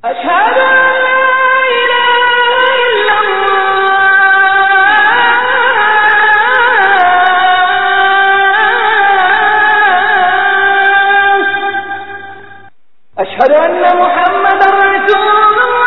أشهد أن لا إله إلا الله أشهد أن محمدا رسول الله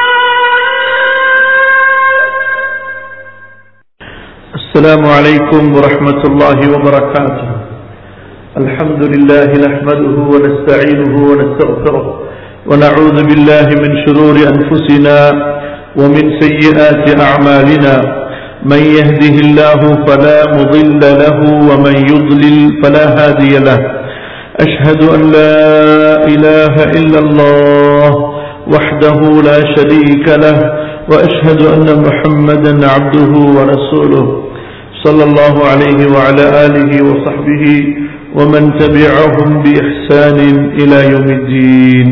السلام عليكم ورحمة الله وبركاته الحمد لله نحمده ونستعينه ونستغفره ونعوذ بالله من شرور أنفسنا ومن سيئات أعمالنا من يهده الله فلا مضل له ومن يضلل فلا هادي له أشهد أن لا إله إلا الله وحده لا شريك له وأشهد أن محمدا عبده ورسوله صلى الله عليه وعلى آله وصحبه ومن تبعهم بإحسان إلى يوم الدين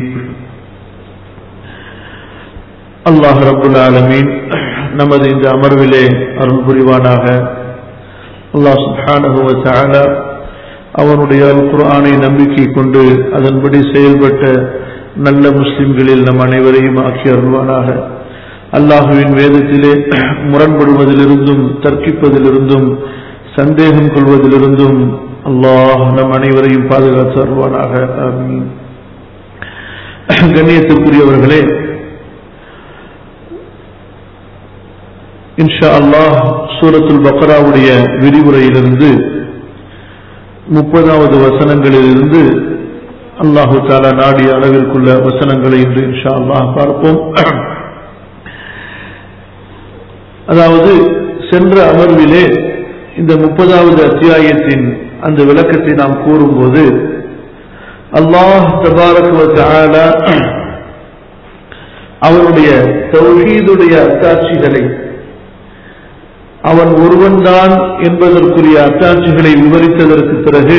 அல்லாஹ் ரப்புல் ஆலமீன் நமது இந்த அமர்விலே அருள் புரிவானாக அல்லாஹ் சுப்ஹானஹு வ தஆலா அவனுடைய அல் குர்ஆனை நம்பிக்கை கொண்டு அதன்படி செயல்பட்ட நல்ல முஸ்லிம்களில் நம் அனைவரையும் ஆக்கி அருள்வானாக அல்லாஹுவின் வேதத்திலே முரண்படுவதிலிருந்தும் தர்க்கிப்பதிலிருந்தும் சந்தேகம் கொள்வதிலிருந்தும் அல்லாஹ் நம் அனைவரையும் பாதுகாத்து அருள்வானாக ஆமீன் கண்ணியத்திற்குரியவர்களே இன்ஷா அல்லாஹ் சூரத்துல் பக்ராவுடைய விரிவுரையிலிருந்து முப்பதாவது வசனங்களிலிருந்து அல்லாஹு தாலா நாடிய அளவிற்குள்ள வசனங்களை இன்று இன்ஷா அல்லாஹ் பார்ப்போம் அதாவது சென்ற அமர்விலே இந்த முப்பதாவது அத்தியாயத்தின் அந்த விளக்கத்தை நாம் கூறும்போது அல்லாஹ் தபாரக் ஆலா அவருடைய தௌஹீதுடைய அத்தாட்சிகளை அவன் ஒருவன்தான் என்பதற்குரிய அத்தாட்சிகளை விவரித்ததற்கு பிறகு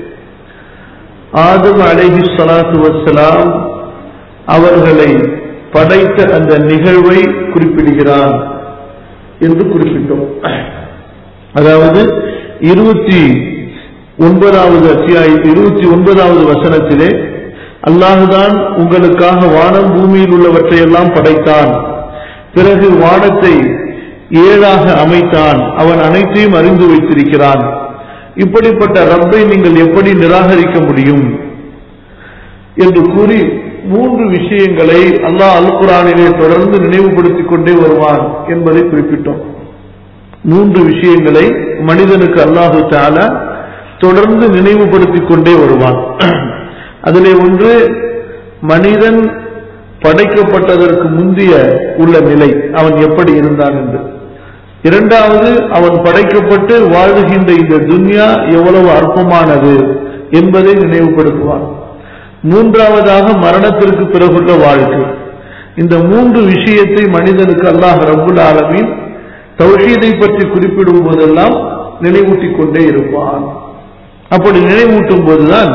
ஆதம் அலைஹி ஸலாத்து வஸ்ஸலாம் அவர்களை படைத்த அந்த நிகழ்வை குறிப்பிடுகிறான் என்று குறிப்பிட்டோம் அதாவது இருபத்தி ஒன்பதாவது அத்தியாயம் இருபத்தி ஒன்பதாவது வசனத்திலே அல்லாஹுதான் உங்களுக்காக வானம் பூமியில் உள்ளவற்றையெல்லாம் படைத்தான் பிறகு வானத்தை ஏழாக அமைத்தான் அவன் அனைத்தையும் அறிந்து வைத்திருக்கிறான் இப்படிப்பட்ட ரப்பை நீங்கள் எப்படி நிராகரிக்க முடியும் என்று கூறி மூன்று விஷயங்களை அல்லாஹ் அல் குரானிலே தொடர்ந்து நினைவுபடுத்திக் கொண்டே வருவான் என்பதை குறிப்பிட்டோம் மூன்று விஷயங்களை மனிதனுக்கு அல்லாஹு தாலா தொடர்ந்து நினைவுபடுத்திக் கொண்டே வருவான் அதிலே ஒன்று மனிதன் படைக்கப்பட்டதற்கு முந்தைய உள்ள நிலை அவன் எப்படி இருந்தான் என்று இரண்டாவது அவன் படைக்கப்பட்டு வாழுகின்ற இந்த துன்யா எவ்வளவு அற்பமானது என்பதை நினைவுபடுத்துவான் மூன்றாவதாக மரணத்திற்கு பிறகுள்ள வாழ்க்கை இந்த மூன்று விஷயத்தை மனிதனுக்கு அல்லாஹ் ரபுல் ஆலமீன் தௌஹீதை பற்றி குறிப்பிடும் போதெல்லாம் நினைவூட்டிக் கொண்டே இருப்பான் அப்படி நினைவூட்டும் போதுதான்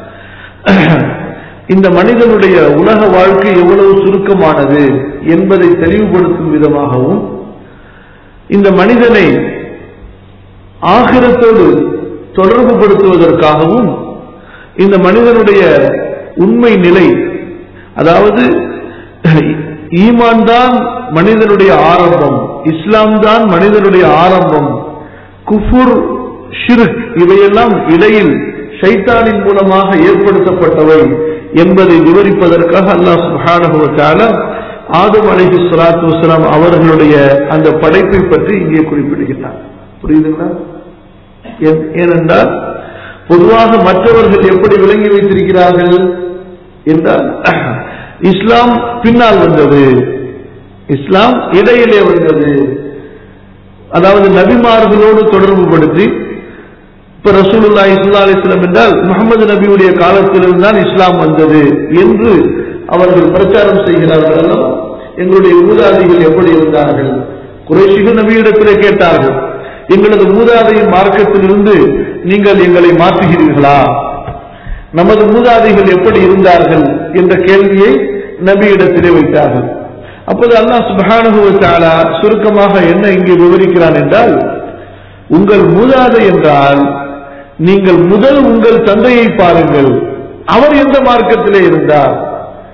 இந்த மனிதனுடைய உலக வாழ்க்கை எவ்வளவு சுருக்கமானது என்பதை தெளிவுபடுத்தும் விதமாகவும் இந்த மனிதனை ஆகிரத்தோடு தொடர்பு படுத்துவதற்காகவும் இந்த மனிதனுடைய உண்மை நிலை அதாவது ஈமான் தான் மனிதனுடைய ஆரம்பம் இஸ்லாம் தான் மனிதனுடைய ஆரம்பம் குஃபுர் ஷிருக் இவையெல்லாம் இடையில் ஷைத்தானின் மூலமாக ஏற்படுத்தப்பட்டவை என்பதை விவரிப்பதற்காக அல்லாஹ் சுஹானகுவத்தால ஆதம் அலிஹி சலாத்து வசலாம் அவர்களுடைய அந்த படைப்பை பற்றி இங்கே குறிப்பிடுகிறார் புரியுதுங்களா ஏனென்றால் பொதுவாக மற்றவர்கள் எப்படி விளங்கி வைத்திருக்கிறார்கள் என்றால் இஸ்லாம் பின்னால் வந்தது இஸ்லாம் இடையிலே வந்தது அதாவது நபிமார்களோடு தொடர்பு படுத்தி இப்ப ரசூலுல்லா இஸ்லா அலிஸ்லாம் என்றால் முகமது நபியுடைய காலத்திலிருந்து தான் இஸ்லாம் வந்தது என்று அவர்கள் பிரச்சாரம் செய்கிறார்கள் அல்லவா எங்களுடைய மூதாதிகள் எப்படி இருந்தார்கள் குறைஷிகள் நபியிடத்திலே கேட்டார்கள் எங்களது மூதாதையின் மார்க்கத்திலிருந்து நீங்கள் எங்களை மாற்றுகிறீர்களா நமது மூதாதைகள் எப்படி இருந்தார்கள் என்ற கேள்வியை நபியிடத்திலே வைத்தார்கள் அப்போது அல்லாஹ் சுபானுகுவத்தாலா சுருக்கமாக என்ன இங்கே விவரிக்கிறான் என்றால் உங்கள் மூதாதை என்றால் நீங்கள் முதல் உங்கள் தந்தையை பாருங்கள் அவர் எந்த மார்க்கத்திலே இருந்தார்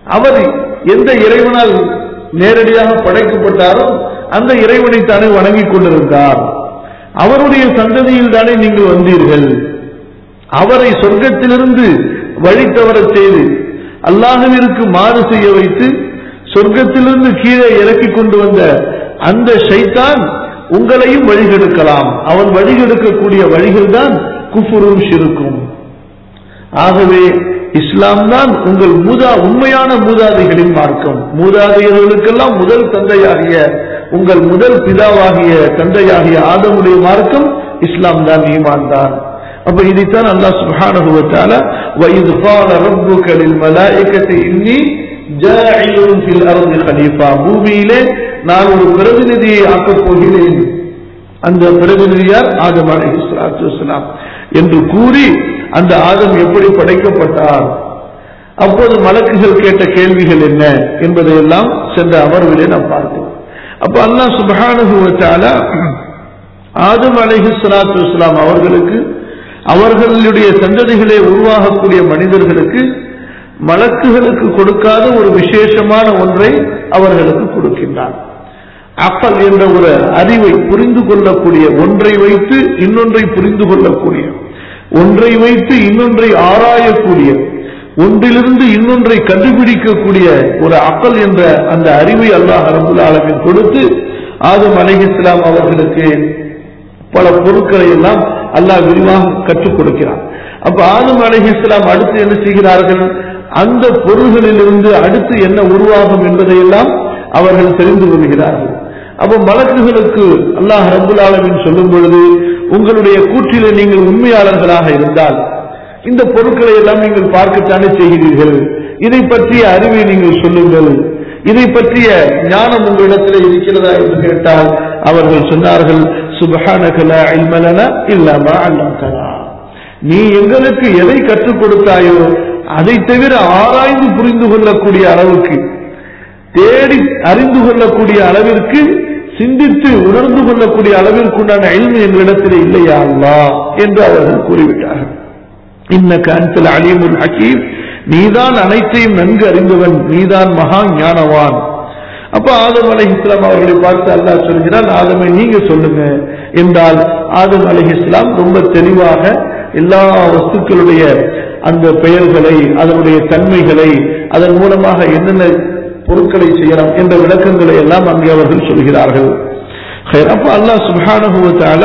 அவர் எந்த இறைவனால் நேரடியாக படைக்கப்பட்டாரோ அந்த இறைவனை தானே வணங்கிக் கொண்டிருந்தார் அவருடைய சந்ததியில் தானே நீங்கள் வந்தீர்கள் அவரை சொர்க்கத்திலிருந்து வழி தவறச் செய்து அல்லாஹுவிற்கு மாறு செய்ய வைத்து சொர்க்கத்திலிருந்து கீழே இறக்கி கொண்டு வந்த அந்த ஷைத்தான் உங்களையும் வழிகெடுக்கலாம் அவன் வழிகெடுக்கக்கூடிய வழிகள் தான் குஃபுரும் ஷிருக்கும் ஆகவே இஸ்லாம் தான் உங்கள் மூதா உண்மையான மூதாதைகளின் மார்க்கம் மூதாதையர்களுக்கெல்லாம் முதல் தந்தையாகிய உங்கள் முதல் பிதாவாகிய தந்தையாகிய ஆதமுடைய மார்க்கம் இஸ்லாம் தான் ஈமான் தான் அப்ப இதைத்தான் அல்லாஹ் சுப்ஹானஹு வ தஆலா வஇத் قال ربك للملائكه اني جاعل في الارض خليفه பூமியிலே நான் ஒரு பிரதிநிதியை ஆக்கப் போகிறேன் அந்த பிரதிநிதியார் ஆதம் அலைஹிஸ்ஸலாத்து வஸ்ஸலாம் என்று கூறி அந்த ஆதம் எப்படி படைக்கப்பட்டார் அப்போது மலக்குகள் கேட்ட கேள்விகள் என்ன என்பதையெல்லாம் சென்ற அமர்விலே நாம் பார்த்தோம் அப்ப அல்லாஹ் சுப்ஹானஹு வ தஆலா ஆதம் அலைஹிஸ்ஸலாத்து வஸ்ஸலாம் அவர்களுக்கு அவர்களுடைய சந்ததிகளே உருவாகக்கூடிய மனிதர்களுக்கு மலக்குகளுக்கு கொடுக்காத ஒரு விசேஷமான ஒன்றை அவர்களுக்கு கொடுக்கின்றார் அக்கல் என்ற ஒரு அறிவை புரிந்து கொள்ளக்கூடிய ஒன்றை வைத்து இன்னொன்றை புரிந்து கொள்ளக்கூடிய ஒன்றை வைத்து இன்னொன்றை ஆராயக்கூடிய ஒன்றிலிருந்து இன்னொன்றை கண்டுபிடிக்கக்கூடிய ஒரு அக்கல் என்ற அந்த அறிவை அல்லாஹ் ரபுல் ஆலமின் கொடுத்து ஆதம் அலைஹிஸ்லாம் அவர்களுக்கு பல பொருட்களை எல்லாம் அல்லாஹ் விரிவாக கற்றுக் கொடுக்கிறான் அப்ப ஆதம் அலைஹிஸ்லாம் அடுத்து என்ன செய்கிறார்கள் அந்த பொருள்களிலிருந்து அடுத்து என்ன உருவாகும் என்பதையெல்லாம் அவர்கள் தெரிந்து கொள்கிறார்கள் அப்ப மலக்குகளுக்கு அல்லாஹ் ரபுல் ஆலமின் சொல்லும் பொழுது உங்களுடைய கூற்றிலே நீங்கள் உண்மையாளர்களாக இருந்தால் இந்த பொருட்களை எல்லாம் நீங்கள் பார்க்கத்தானே செய்கிறீர்கள் இதை பற்றிய அறிவை நீங்கள் சொல்லுங்கள் இதை பற்றிய ஞானம் உங்களிடத்தில் இருக்கிறதா என்று கேட்டால் அவர்கள் சொன்னார்கள் சுபஹானகலா இல்மலனா இல்லாம அல்லம்தனா நீ எங்களுக்கு எதை கற்றுக் கொடுத்தாயோ அதை தவிர ஆராய்ந்து புரிந்து கொள்ளக்கூடிய அளவுக்கு தேடி அறிந்து கொள்ளக்கூடிய அளவிற்கு சிந்தித்து உணர்ந்து கொள்ளக்கூடிய அளவிற்குண்டான எல்மு எங்களிடத்தில் இல்லையா அல்லா என்று அவர்கள் கூறிவிட்டார்கள் இன்னக்க அன்சல் அலிமுல் ஹக்கீம் நீதான் அனைத்தையும் நன்கு அறிந்தவன் நீதான் மகா ஞானவான் அப்ப ஆதம் அலி இஸ்லாம் அவர்களை பார்த்து அல்லாஹ் சொல்கிறான் ஆதமை நீங்க சொல்லுங்க என்றால் ஆதம் அலி இஸ்லாம் ரொம்ப தெளிவாக எல்லா வஸ்துக்களுடைய அந்த பெயர்களை அதனுடைய தன்மைகளை அதன் மூலமாக என்னென்ன பொருட்களை செய்யலாம் என்ற விளக்கங்களை எல்லாம் அங்கே அவர்கள் சொல்கிறார்கள் அப்ப அல்லாஹ் சுபானுவத்தால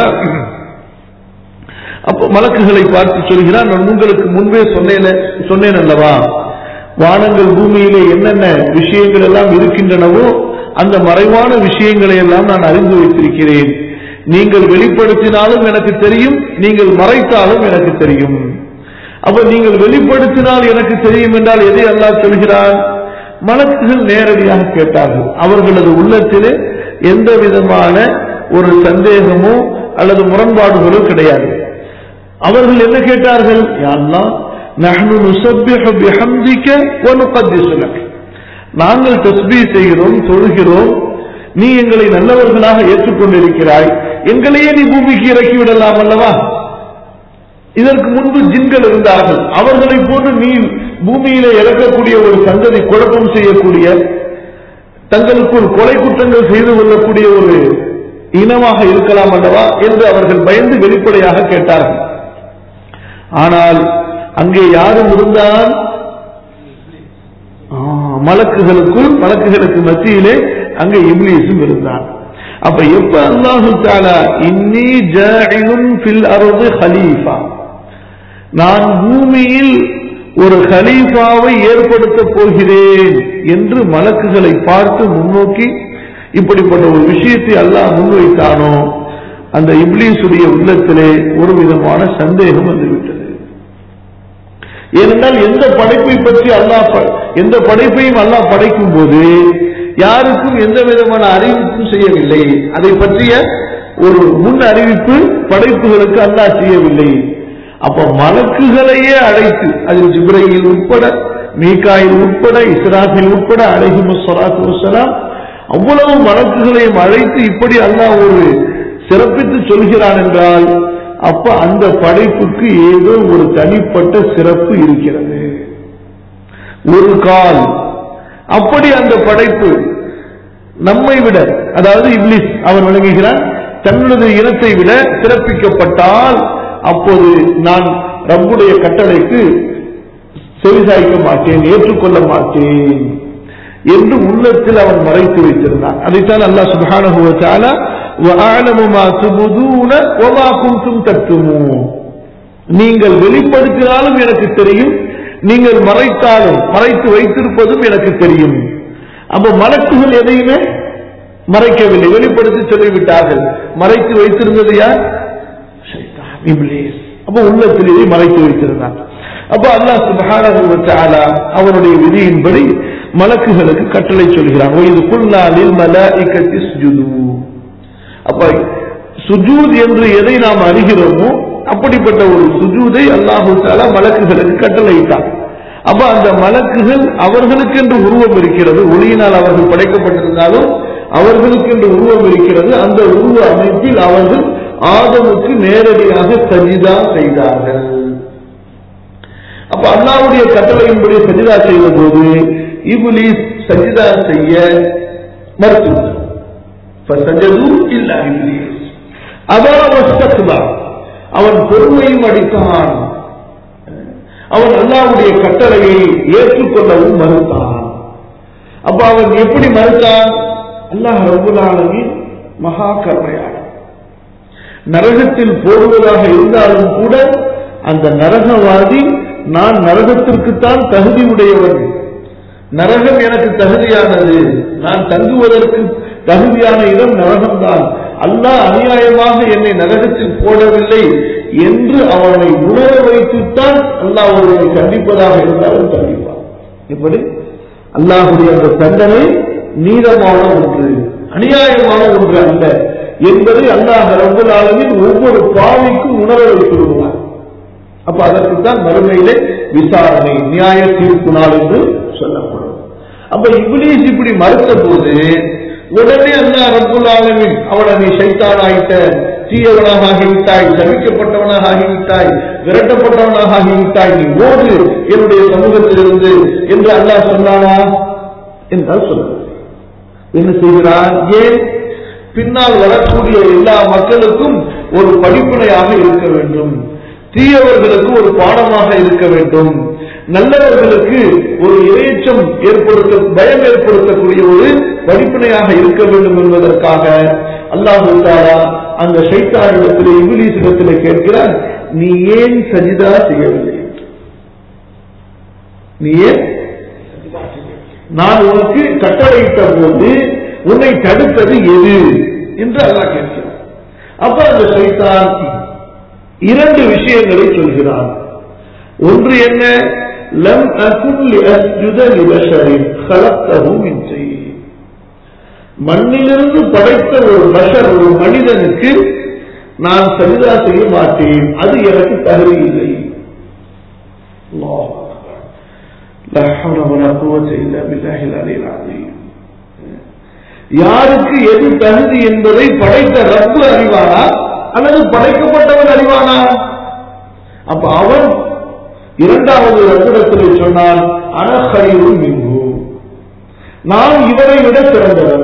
அப்போ மலக்குகளை பார்த்து சொல்கிறான் நான் உங்களுக்கு முன்பே சொன்னேன் சொன்னேன் அல்லவா வானங்கள் பூமியிலே என்னென்ன விஷயங்கள் எல்லாம் இருக்கின்றனவோ அந்த மறைவான விஷயங்களை எல்லாம் நான் அறிந்து வைத்திருக்கிறேன் நீங்கள் வெளிப்படுத்தினாலும் எனக்கு தெரியும் நீங்கள் மறைத்தாலும் எனக்கு தெரியும் அப்ப நீங்கள் வெளிப்படுத்தினால் எனக்கு தெரியும் என்றால் எதை அல்லாஹ் சொல்கிறான் மலக்குகள் நேரடியாக கேட்டார்கள் அவர்களது உள்ளத்திலே எந்த விதமான ஒரு சந்தேகமோ அல்லது முரண்பாடுகளோ கிடையாது அவர்கள் என்ன கேட்டார்கள் யாரெல்லாம் நஹ்னு நுசப்பிஹு பிஹம்திக வ நுகத்திஸு லக் நாங்கள் தஸ்பீ செய்கிறோம் தொழுகிறோம் நீ எங்களை நல்லவர்களாக ஏற்றுக்கொண்டிருக்கிறாய் எங்களையே நீ பூமிக்கு இறக்கி விடலாம் அல்லவா இதற்கு முன்பு ஜின்கள் இருந்தார்கள் அவர்களை போன்று நீ பூமியில இறக்கக்கூடிய ஒரு சந்ததி குழப்பம் செய்யக்கூடிய தங்களுக்குள் கொலை குற்றங்கள் செய்து கொள்ளக்கூடிய ஒரு இனமாக இருக்கலாம் அல்லவா என்று அவர்கள் பயந்து வெளிப்படையாக கேட்டார்கள் ஆனால் அங்கே யாரும் இருந்தால் மலக்குகளுக்குள் மலக்குகளுக்கு மத்தியிலே அங்கே இப்லீஸும் இருந்தான் அப்ப எப்ப அல்லாஹு தாலா இன்னி ஜாயிலும் ஃபில் அருது ஹலீஃபா நான் பூமியில் ஒரு ஹலீஃபாவை ஏற்படுத்த போகிறேன் என்று மலக்குகளை பார்த்து முன்னோக்கி இப்படிப்பட்ட ஒரு விஷயத்தை அல்லாஹ் முன்வைத்தானோ அந்த இப்லீஸுடைய உள்ளத்திலே ஒரு விதமான சந்தேகம் வந்துவிட்டது ஏனென்றால் எந்த படைப்பை பற்றி அல்லாஹ் எந்த படைப்பையும் அல்லாஹ் படைக்கும் போது யாருக்கும் எந்த விதமான அறிவிப்பும் செய்யவில்லை அதை பற்றிய ஒரு முன் அறிவிப்பு படைப்புகளுக்கு அல்லாஹ் செய்யவில்லை அப்ப மலக்குகளையே அழைத்து அதில் ஜிப்ரையில் உட்பட மீகாயில் உட்பட இஸ்ராஃபில் உட்பட அழகி முசலாத்து வசலாம் அவ்வளவு மலக்குகளையும் அழைத்து இப்படி அல்லாஹ் ஒரு சிறப்பித்து சொல்கிறான் என்றால் அப்ப அந்த படைப்புக்கு ஏதோ ஒரு தனிப்பட்ட சிறப்பு இருக்கிறது ஒரு கால் அப்படி அந்த படைப்பு நம்மை விட அதாவது இப்லிஸ் அவன் விளங்குகிறான் தன்னுடைய இனத்தை விட சிறப்பிக்கப்பட்டால் அப்போது நான் ரப்புடைய கட்டளைக்கு செவிசாய்க்க மாட்டேன் ஏற்றுக்கொள்ள மாட்டேன் என்று உள்ளத்தில் அவன் மறைத்து வைத்திருந்தான் அதைத்தான் அல்லாஹ் சுப்ஹானஹு வ தஆலா وَأَعْلَمُ مَا تُبْدُونَ وَمَا كُنتُمْ تَكْتُمُونَ நீங்கள் வெளிப்படுத்தினாலும் எனக்கு தெரியும் நீங்கள் மறைத்தாலும் மறைத்து வைத்திருப்பதும் எனக்கு தெரியும் அப்ப மலக்குகள் எதையுமே மறைக்கவில்லை வெளிப்படுத்தி சொல்லிவிட்டார்கள் மறைத்து வைத்திருந்தது யார் ஷைத்தான், இப்லீஸ். அப்ப உள்ளத்தில் இதை மறைத்து வைத்திருந்தான் அப்ப அல்லாஹ் சுப்ஹானஹு வ தஆலா அவனுடைய விதியின்படி மலக்குகளுக்கு கட்டளை சொல்கிறான் இது குல்லாலில் மலாயிகத்தி சுஜுது அப்ப சுஜூத் என்று எதை நாம் அறிகிறோமோ அப்படிப்பட்ட ஒரு சுஜூதை அல்லாஹு தாலா மலக்குகளுக்கு கட்டளையிட்டான் அப்ப அந்த மலக்குகள் அவர்களுக்கென்று உருவம் இருக்கிறது ஒளியினால் அவர்கள் படைக்கப்பட்டிருந்தாலும் அவர்களுக்கென்று உருவம் இருக்கிறது அந்த உருவ அமைப்பில் அவர்கள் ஆதமுக்கு நேரடியாக சஜிதா செய்தார்கள் அப்ப அல்லாவுடைய கட்டளையின்படி சஜிதா செய்த போது இபுலீஸ் சஜிதா செய்ய மறுத்துவிட்டார் فسجدوا إلا إبليس أبى واستكبر அவன் பொறுமையும் அடித்தான் அவன் அல்லாவுடைய கட்டளையை ஏற்றுக்கொள்ளவும் மறுத்தான் அப்ப அவன் எப்படி மறுத்தான் அல்லாஹ் ரபுல் ஆலமீன் மகா கருணையாளன் நரகத்தில் போடுவதாக இருந்தாலும் கூட அந்த நரகவாதி நான் நரகத்திற்குத்தான் தகுதி உடையவன் நரகம் எனக்கு தகுதியானது நான் தங்குவதற்கு தகுதியான இடம் நரகம்தான் அல்லாஹ் அநியாயமாக என்னை நரகத்தில் போடவில்லை என்று அவனை உணர வைத்துத்தான் அல்லாஹ் ஒருவனை கண்டிப்பதாக இருந்தாலும் கண்டிப்பான் இப்படி அல்லாஹுடைய அந்த தண்டனை நீதமான ஒன்று அநியாயமான ஒன்று அல்ல என்பதை அல்லாஹ் ரப்பல் ஆலமீன் ஒவ்வொரு பாவிக்கும் உணர வைத்திருக்கிறார் அப்ப அதற்குத்தான் மறுமையிலே விசாரணை நியாய தீர்ப்பு நாள் என்று சொல்லப்படும் அப்ப இப்லீஸ் இப்படி மறுத்த போது உடனே அல்லாஹ் ரப்புல் ஆலமீன் அவனை நீ சைத்தான் ஆயிட்ட தீயவனாக ஆகிவிட்டாய் சபிக்கப்பட்டவனாக ஆகிவிட்டாய் விரட்டப்பட்டவனாக ஆகிவிட்டாய் நீ ஓடு என்னுடைய சமூகத்திலிருந்து என்று அல்லாஹ் சொன்னானா என்றால் சொல்லுங்கள் என்ன செய்கிறான் ஏன் பின்னால் வரக்கூடிய எல்லா மக்களுக்கும் ஒரு படிப்பினையாக இருக்க வேண்டும் தீயவர்களுக்கு ஒரு பாடமாக இருக்க வேண்டும் நல்லவர்களுக்கு ஒரு இறையச்சம் ஏற்படுத்த பயம் ஏற்படுத்தக்கூடிய ஒரு படிப்பினையாக இருக்க வேண்டும் என்பதற்காக அல்லாஹு தாலா அந்த சைத்தானிடத்திலே இங்கிலீஷிடத்திலே கேட்கிறான் நீ ஏன் சஜிதா செய்யவில்லை நீ ஏன் நான் உனக்கு கட்டளையிட்ட போது உன்னை தடுத்தது எது என்று அல்லாஹ் கேட்கிறான் அப்ப அந்த சைத்தான் இரண்டு விஷயங்களை சொல்கிறான் ஒன்று என்ன லம் அகுன் லிஅஸ்ஜுத லிபஷரின் خلقته من طين மண்ணிலிருந்து படைத்த ஒரு பஷர் ஒரு மனிதனுக்கு நான் சரிதா செய்ய மாட்டேன் அது எனக்கு தகுதி இல்லை அல்லாஹ் அக்பர். லா ஹவ்ல வலா குவத்த இல்லா பில்லாஹில் அலியில் அலீம். யாருக்கு எது தகுதி என்பதை படைத்த ரப்பு அறிவானா அல்லது படைக்கப்பட்டவன் அறிவானா அப்ப அவன் இரண்டாவது ரத்திடத்தில் சொன்னான் அனஹரியும் மிகு நான் இவரை விட சிறந்தவன்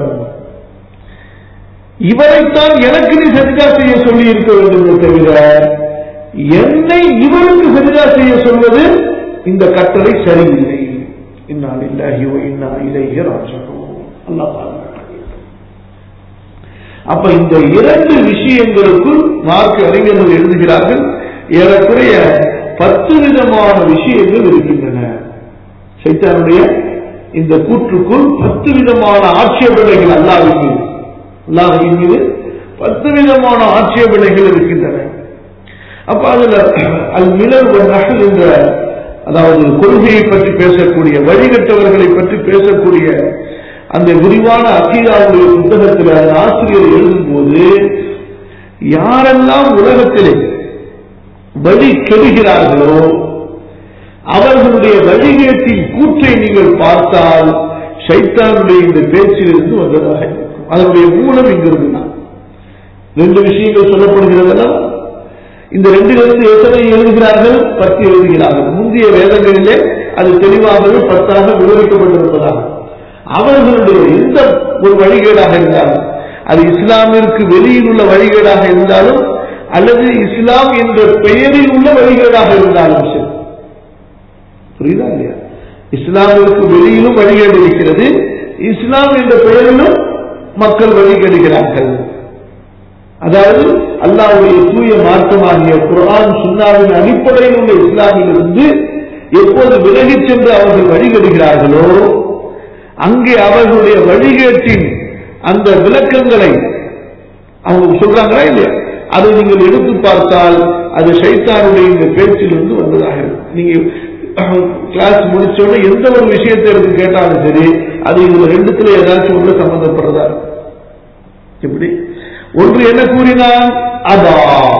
இவரைத்தான் எனக்கு நீ சரிதா செய்ய சொல்லி இருக்க வேண்டும் தவிர என்னை இவருக்கு சரிதா செய்ய சொல்வது இந்த கட்டளை சரியில்லை இன்னால் இல்லாஹி இன்னா இலைய ராஜகம் அல்லாஹ் பாதுகாக்க அப்ப இந்த இரண்டு விஷயங்களுக்குள் மார்க் அறிஞர்கள் எழுதுகிறார்கள் ஏறக்குறைய பத்து விதமான விஷயங்கள் இருக்கின்றன சைத்தானுடைய இந்த கூற்றுக்குள் பத்து விதமான ஆட்சேபனைகள் அல்லாவின் மீது அல்லாஹின் மீது பத்து விதமான ஆட்சேபனைகள் இருக்கின்றன அப்ப அதுல அல் மிலர் நகல் என்ற அதாவது கொள்கையை பற்றி பேசக்கூடிய வழிகட்டவர்களை பற்றி பேசக்கூடிய அந்த விரிவான அக்கீதாவுடைய புத்தகத்தில் அந்த ஆசிரியர் எழுதும்போது யாரெல்லாம் உலகத்திலே வழி கெடுகிறார்களோ அவர்களுடைய வழிகேட்டின் கூற்றை நீங்கள் பார்த்தால் சைத்தானுடைய இந்த பேச்சிலிருந்து வந்ததாக இருக்கும் அதனுடைய மூலம் இங்கிருந்து தான் ரெண்டு விஷயங்கள் சொல்லப்படுகிறதெல்லாம் இந்த ரெண்டிலிருந்து எத்தனை எழுதுகிறார்கள் பத்து எழுதுகிறார்கள் முந்தைய வேதங்களிலே அது தெளிவாகவே பத்தாக விவரிக்கப்பட்டிருப்பதாக அவர்களுடைய எந்த ஒரு வழிகேடாக இருந்தாலும் அது இஸ்லாமிற்கு வெளியில் உள்ள வழிகேடாக இருந்தாலும் அல்லது இஸ்லாம் என்ற பெயரில் உள்ள வழிகேடாக இருந்தாலும் சரி புரியுதா இல்லையா இஸ்லாமிற்கு வெளியிலும் வழிகேடு இருக்கிறது இஸ்லாம் என்ற பெயரிலும் மக்கள் வழிகேடுகிறார்கள் அதாவது அல்லாஹ்வுடைய தூய மார்க்கமாகிய குர்ஆன் சுன்னாவின் அடிப்படையில் உள்ள இஸ்லாமிலிருந்து எப்போது விலகிச் சென்று அவர்கள் வழிகெடுகிறார்களோ அங்கே அவர்களுடைய வழிகேட்டின் அந்த விளக்கங்களை அவங்க சொல்றாங்களா இல்லையா அதை நீங்கள் எடுத்து பார்த்தால் அது சைத்தானுடைய இந்த பேச்சிலிருந்து வந்ததாக இருக்கும் நீங்க கிளாஸ் முடிச்ச உடனே எந்த ஒரு விஷயத்தை எடுத்து கேட்டாலும் சரி அது இதுல ரெண்டுத்துல ஏதாச்சும் உள்ள சம்பந்தப்படுறதா இருக்கும் எப்படி ஒன்று என்ன கூறினான் அதா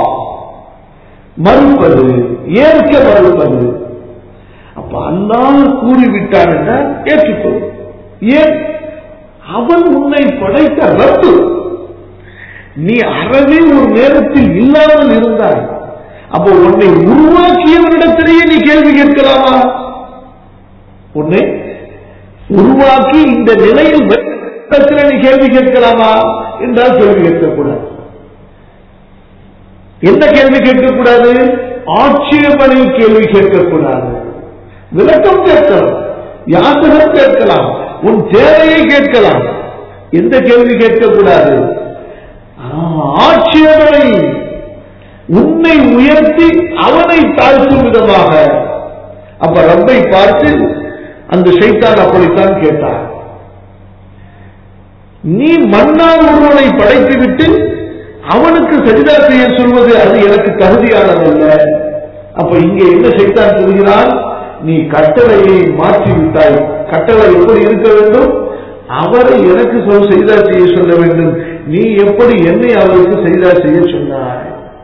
மறுப்பது ஏற்க மறுப்பது அப்ப அல்லாஹ் கூறிவிட்டான் என்ற ஏற்றுக்கொள் ஏன் அவன் உன்னை படைத்த ரத்து நீ அறவே ஒரு நேரத்தில் இல்லாமல் இருந்தாய் அப்போ உன்னை உருவாக்கியவனிடத்திலேயே நீ கேள்வி கேட்கலாமா உன்னை உருவாக்கி இந்த நிலையில் வைத்ததிலே நீ கேள்வி கேட்கலாமா என்றால் கேள்வி கேட்கக்கூடாது என்ன கேள்வி கேட்கக்கூடாது ஆட்சேபனை கேள்வி கேட்கக்கூடாது விளக்கம் கேட்கலாம் யாசகம் கேட்கலாம் உன் தேவையை கேட்கலாம் எந்த கேள்வி கேட்கக்கூடாது ஆ, ஆட்சேபனை உன்னை உயர்த்தி அவனை தாழ்த்தும் விதமாக அப்ப ரப்பை பார்த்து அந்த ஷைத்தான் அப்படித்தான் கேட்டார் நீ மண்ணால் ஒருவனை படைத்துவிட்டு அவனுக்கு சஜிதா செய்ய சொல்வது அது எனக்கு தகுதியானதல்ல அப்ப இங்கே என்ன சைத்தான் சொல்கிறான் நீ கட்டளையை மாற்றி விட்டாய் கட்டளை எப்படி இருக்க வேண்டும் அவரை எனக்கு சொல் செய்தா செய்ய சொல்ல வேண்டும் நீ எப்படி என்னை அவருக்கு செய்தா செய்ய சொன்னாய்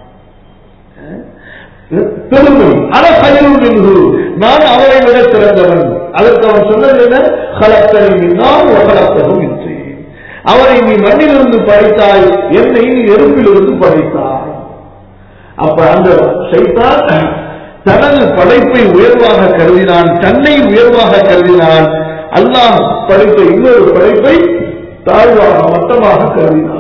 பெருமை அழகயரும் என்று நான் அவரை விட சிறந்தவன் அதற்கு அவன் சொன்னது என்ன கலத்தனை நான் கலத்தகும் இன்றி அவரை நீ மண்ணிலிருந்து படைத்தாய் என்னை நீ எறும்பிலிருந்து படைத்தாய் அப்ப அந்த சைத்தான் தனது படைப்பை உயர்வாக கருதினான் தன்னை உயர்வாக கருதினான் அல்லாஹ் படைத்த இன்னொரு படைப்பை தாழ்வாக மட்டமாக கருதினான்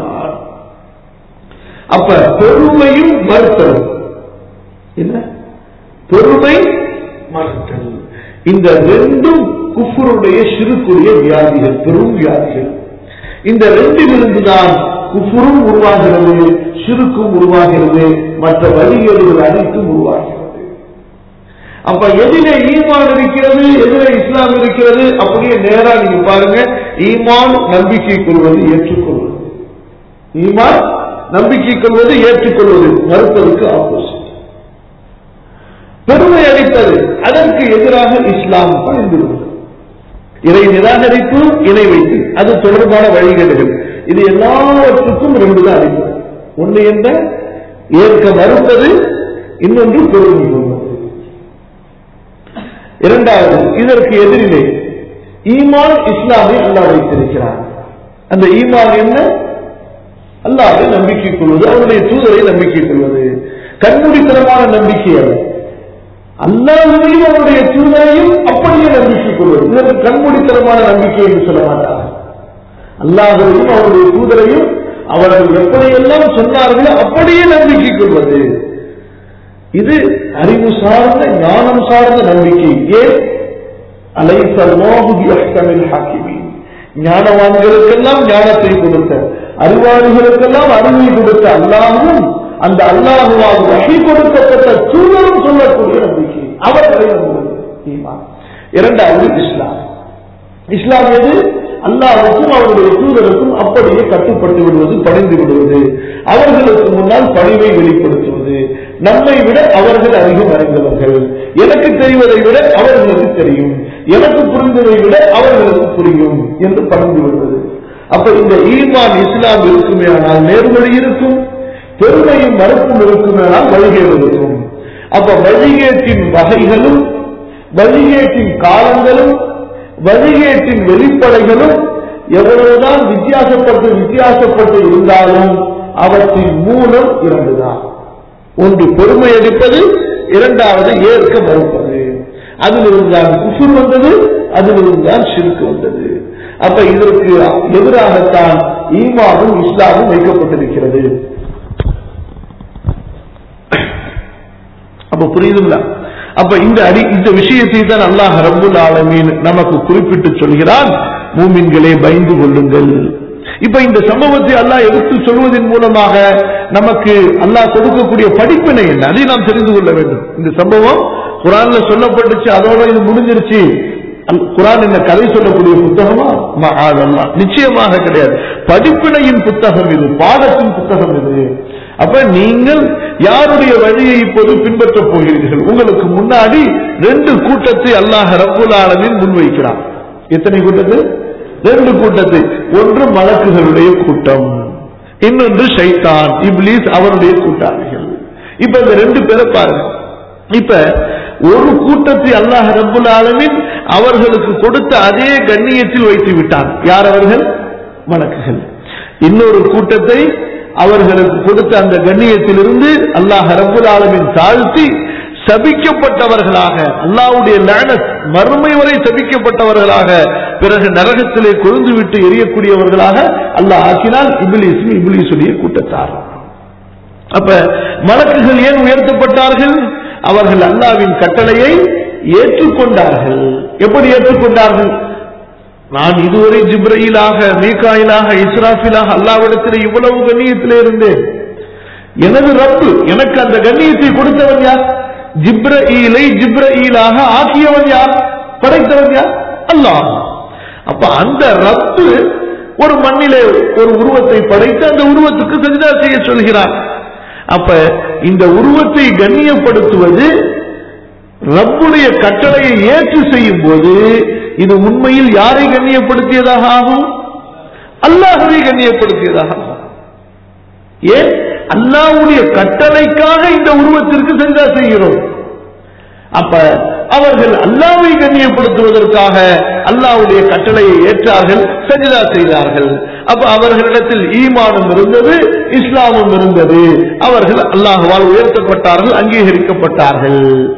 அப்ப பெருமையும் மறுத்தல் என்ன பெருமை மறுத்தல் இந்த ரெண்டும் குஃபருடைய சிறுக்குரிய வியாதிகள் பெரும் வியாதிகள் இந்த ரெண்டிலிருந்து தான் குஃபுரும் உருவாகிறது சிறுக்கும் உருவாகிறது மற்ற வழிகேடுகள் அனைத்தும் உருவாகிறது அப்ப எதிலே ஈமான் இருக்கிறது எதிலே இஸ்லாம் இருக்கிறது அப்படியே நேரா நீங்க பாருங்க ஈமான் நம்பிக்கை கொள்வது ஏற்றுக்கொள்வது ஈமான் நம்பிக்கை கொள்வது ஏற்றுக்கொள்வது மறுப்பதற்கு ஆப்போசிட் பெருமை அளிப்பது அதற்கு எதிராக இஸ்லாம் பணிந்துள்ளது இறை நிராகரிப்பு இணை வைப்பு அது தொடர்பான வழிகேடுகள் இது எல்லாவற்றுக்கும் ரெண்டு தான் அளிப்பது ஒன்று என்ன ஏற்க மறுப்பது இன்னொன்று பெருமை கொள்வது இரண்டாவது இதற்கு எதிரிலே ஈமான் இஸ்லாமை அல்லாஹ் வைத்திருக்கிறார் அந்த ஈமான் என்ன அல்லாஹை நம்பிக்கை கொள்வது அவருடைய தூதரை நம்பிக்கை கொள்வது கண்மூடித்தனமான நம்பிக்கை அது அல்லாஹையும் அவருடைய தூதரையும் அப்படியே நம்பிக்கை கொள்வது இதற்கு கண்மூடித்தனமான நம்பிக்கை என்று சொல்ல மாட்டார்கள் அல்லாஹையும் அவருடைய தூதரையும் அவர்கள் எப்படியெல்லாம் சொன்னார்களோ அப்படியே நம்பிக்கை கொள்வது இது அறிவு சார்ந்த ஞானம் சார்ந்த நம்பிக்கை ஏன் அலைசல்மோகுதியில் ஹாக்கிமி ஞானவான்களுக்கெல்லாம் ஞானத்தை கொடுத்த அறிவாளிகளுக்கெல்லாம் அறிவை கொடுத்த அல்லாஹும் அந்த அல்லாஹுவாக வகை கொடுக்கப்பட்ட தூதரும் சொல்லக்கூடிய நம்பிக்கை அவர்களை நம்புவது ஈமான். இரண்டாவது இஸ்லாம் இஸ்லாம் எது அல்லாஹுக்கும் அவருடைய தூதருக்கும் அப்படியே கட்டுப்பட்டு விடுவது பணிந்து விடுவது அவர்களுக்கு முன்னால் பணிவை வெளிப்படுத்துவது நம்மை விட அவர்கள் அதிகம் அறிந்தவர்கள் எனக்கு தெரிவதை விட அவர்களுக்கு தெரியும் எனக்கு புரிந்ததை விட அவர்களுக்கு புரியும் என்று பணிந்து விடுவது அப்ப இந்த ஈமான் இஸ்லாம் இருக்குமே ஆனால் நேர்வழி இருக்கும் பெருமையும் மறுப்பும் இருக்குமேனால் வழிகேடு இருக்கும் அப்ப வழிகேட்டின் வகைகளும் வழிகேட்டின் காலங்களும் வழிகேட்டின் வெளிப்படைகளும் எவ்வளவுதான் வித்தியாசப்பட்டு வித்தியாசப்பட்டு இருந்தாலும் அவற்றின் மூலம் இரண்டுதான் ஒன்று பெருமை அடிப்பது இரண்டாவது ஏற்க மறுப்பது அதிலிருந்து தான் குஃபுர் வந்தது அதிலிருந்து தான் சிறுக்கு வந்தது அப்ப இதற்கு எதிராகத்தான் ஈமாவும் இஸ்லாமும் வைக்கப்பட்டிருக்கிறது அப்ப புரியுதுங்களா அப்ப இந்த அடி இந்த விஷயத்தை தான் அல்லாஹ் ரப்புல் ஆலமீன் நமக்கு குறிப்பிட்டு சொல்கிறான் மூமின்களே பயந்து கொள்ளுங்கள் இப்ப இந்த சம்பவத்தை அல்லாஹ் எடுத்து சொல்வதன் மூலமாக நமக்கு அல்லாஹ் கொடுக்கக்கூடிய படிப்பினை என்ன அதை நாம் தெரிந்து கொள்ள வேண்டும் இந்த சம்பவம் குரான்ல சொல்லப்பட்டுச்சு அதோட இது முடிஞ்சிருச்சு அல்- குரான் என்ன கதை சொல்லக்கூடிய புத்தகமா மகாதல்லா நிச்சயமாக கிடையாது படிப்பினையின் புத்தகம் இது பாடத்தின் புத்தகம் இது அப்ப நீங்கள் யாருடைய வழியை இப்போது பின்பற்றப் போகிறீர்கள் உங்களுக்கு முன்னாடி ரெண்டு கூட்டத்தை அல்லாஹ் ரப்புல் ஆலமீன் முன்வைக்கிறான் எத்தனை கூட்டத்தை ரெண்டு கூட்டத்தை ஒன்று மலக்குகளுடைய கூட்டம் இன்னொன்று ஷைத்தான் இப்லீஸ் அவருடைய கூட்டாளிகள் இப்ப இந்த ரெண்டு பேரை பாருங்க இப்ப ஒரு கூட்டத்தை அல்லாஹ் ரப்புல் ஆலமீன் அவர்களுக்கு கொடுத்த அதே கண்ணியத்தில் வைத்து விட்டான் யார் அவர்கள் மலக்குகள் இன்னொரு கூட்டத்தை அவர்களுக்கு கொடுத்த அந்த கண்ணியத்திலிருந்து அல்லாஹ் ரப்புல் ஆலமீன் தாழ்த்தி சபிக்கப்பட்டவர்களாக அல்லாஹ்வுடைய லானத் மறுமை வரை சபிக்கப்பட்டவர்களாக பிறகு நரகத்திலே கொழுந்து விட்டு எரியக்கூடியவர்களாக அல்லாஹ் ஆக்கினால் இபிலிஸ் இபிலிசுடைய கூட்டத்தார் அப்ப மலக்குகள் ஏன் உயர்த்தப்பட்டார்கள் அவர்கள் அல்லாவின் கட்டளையை ஏற்றுக்கொண்டார்கள் எப்படி ஏற்றுக்கொண்டார்கள் நான் இதுவரை ஜிப்ரயிலாக மீகாயிலாக இஸ்ராஃபிலாக அல்லாவிடத்தில் இவ்வளவு கண்ணியத்திலே இருந்தேன் எனது ரப்பு எனக்கு அந்த கண்ணியத்தை கொடுத்தவன் யார் ஜிப்ரஈலை ஜிப்ரஈலாக ஆக்கியவன் யார் படைத்தவன் யார் அல்லாஹ் அப்ப அந்த ரப்பு ஒரு மண்ணிலே ஒரு உருவத்தை படைத்து அந்த உருவத்துக்கு சஜிதா செய்ய சொல்கிறார் அப்ப இந்த உருவத்தை கண்ணியப்படுத்துவது ரப்புடைய கட்டளையை ஏற்று செய்யும் போது இது உண்மையில் யாரை கண்ணியப்படுத்தியதாக ஆகும் அல்லாஹவை கண்ணியப்படுத்தியதாக ஆகும் ஏன் அல்லாஹ்வுடைய கட்டளைக்காக இந்த உருவத்திற்கு செஞ்சா செய்கிறோம் அப்ப அவர்கள் அல்லாவை கண்ணியப்படுத்துவதற்காக அல்லாஹ்வுடைய கட்டளையை ஏற்றார்கள் சஜிதா செய்தார்கள் அப்ப அவர்களிடத்தில் ஈமானும் இருந்தது இஸ்லாமும் இருந்தது அவர்கள் அல்லாஹ்வால் உயர்த்தப்பட்டார்கள் அங்கீகரிக்கப்பட்டார்கள்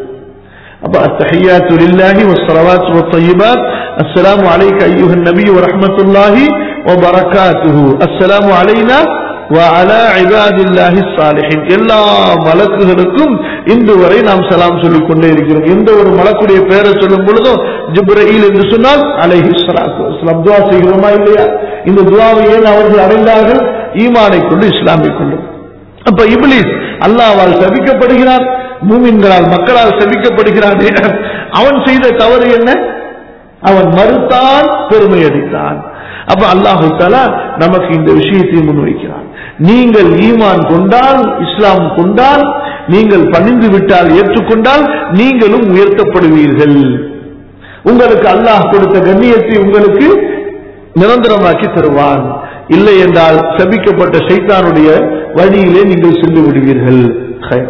அப்ப التحيات لله والصلوات والطيبات السلام عليك أيها النبي ورحمة الله وبركاته السلام علينا وعلى عباد الله الصالحين எல்லா மலக்குகளுக்கும் இன்று வரை நாம் சலாம் சொல்லிக் கொண்டே இருக்கிறோம் எந்த ஒரு மலக்குடைய பெயரை சொல்லும் பொழுதும் ஜிப்ரீல் என்று சொன்னால் அலைஹி ஸலாத்து வஸலாம் துஆ செய்கிறோமா இல்லையா இந்த துஆவை ஏன் அவர்கள் அடைந்தார்கள் ஈமானை கொண்டு இஸ்லாமை கொண்டு அப்ப இப்லீஸ் அல்லாஹ்வால் சபிக்கப்படுகிறான் மூமின்களால் மக்களால் சபிக்கப்படுகிறான் அவன் செய்த தவறு என்ன அவன் மறுத்தான் பெருமை அடித்தான் அப்ப அல்லாஹு தாலா நமக்கு இந்த விஷயத்தை முன்வைக்கிறான் நீங்கள் ஈமான் கொண்டால் இஸ்லாம் கொண்டால் நீங்கள் பணிந்து விட்டால் ஏற்றுக்கொண்டால் நீங்களும் உயர்த்தப்படுவீர்கள் உங்களுக்கு அல்லாஹ் கொடுத்த கண்ணியத்தை உங்களுக்கு நிரந்தரமாக்கி தருவான் இல்லை என்றால் சபிக்கப்பட்ட சைத்தானுடைய வழியிலே நீங்கள் சென்று விடுவீர்கள் ஹைர்.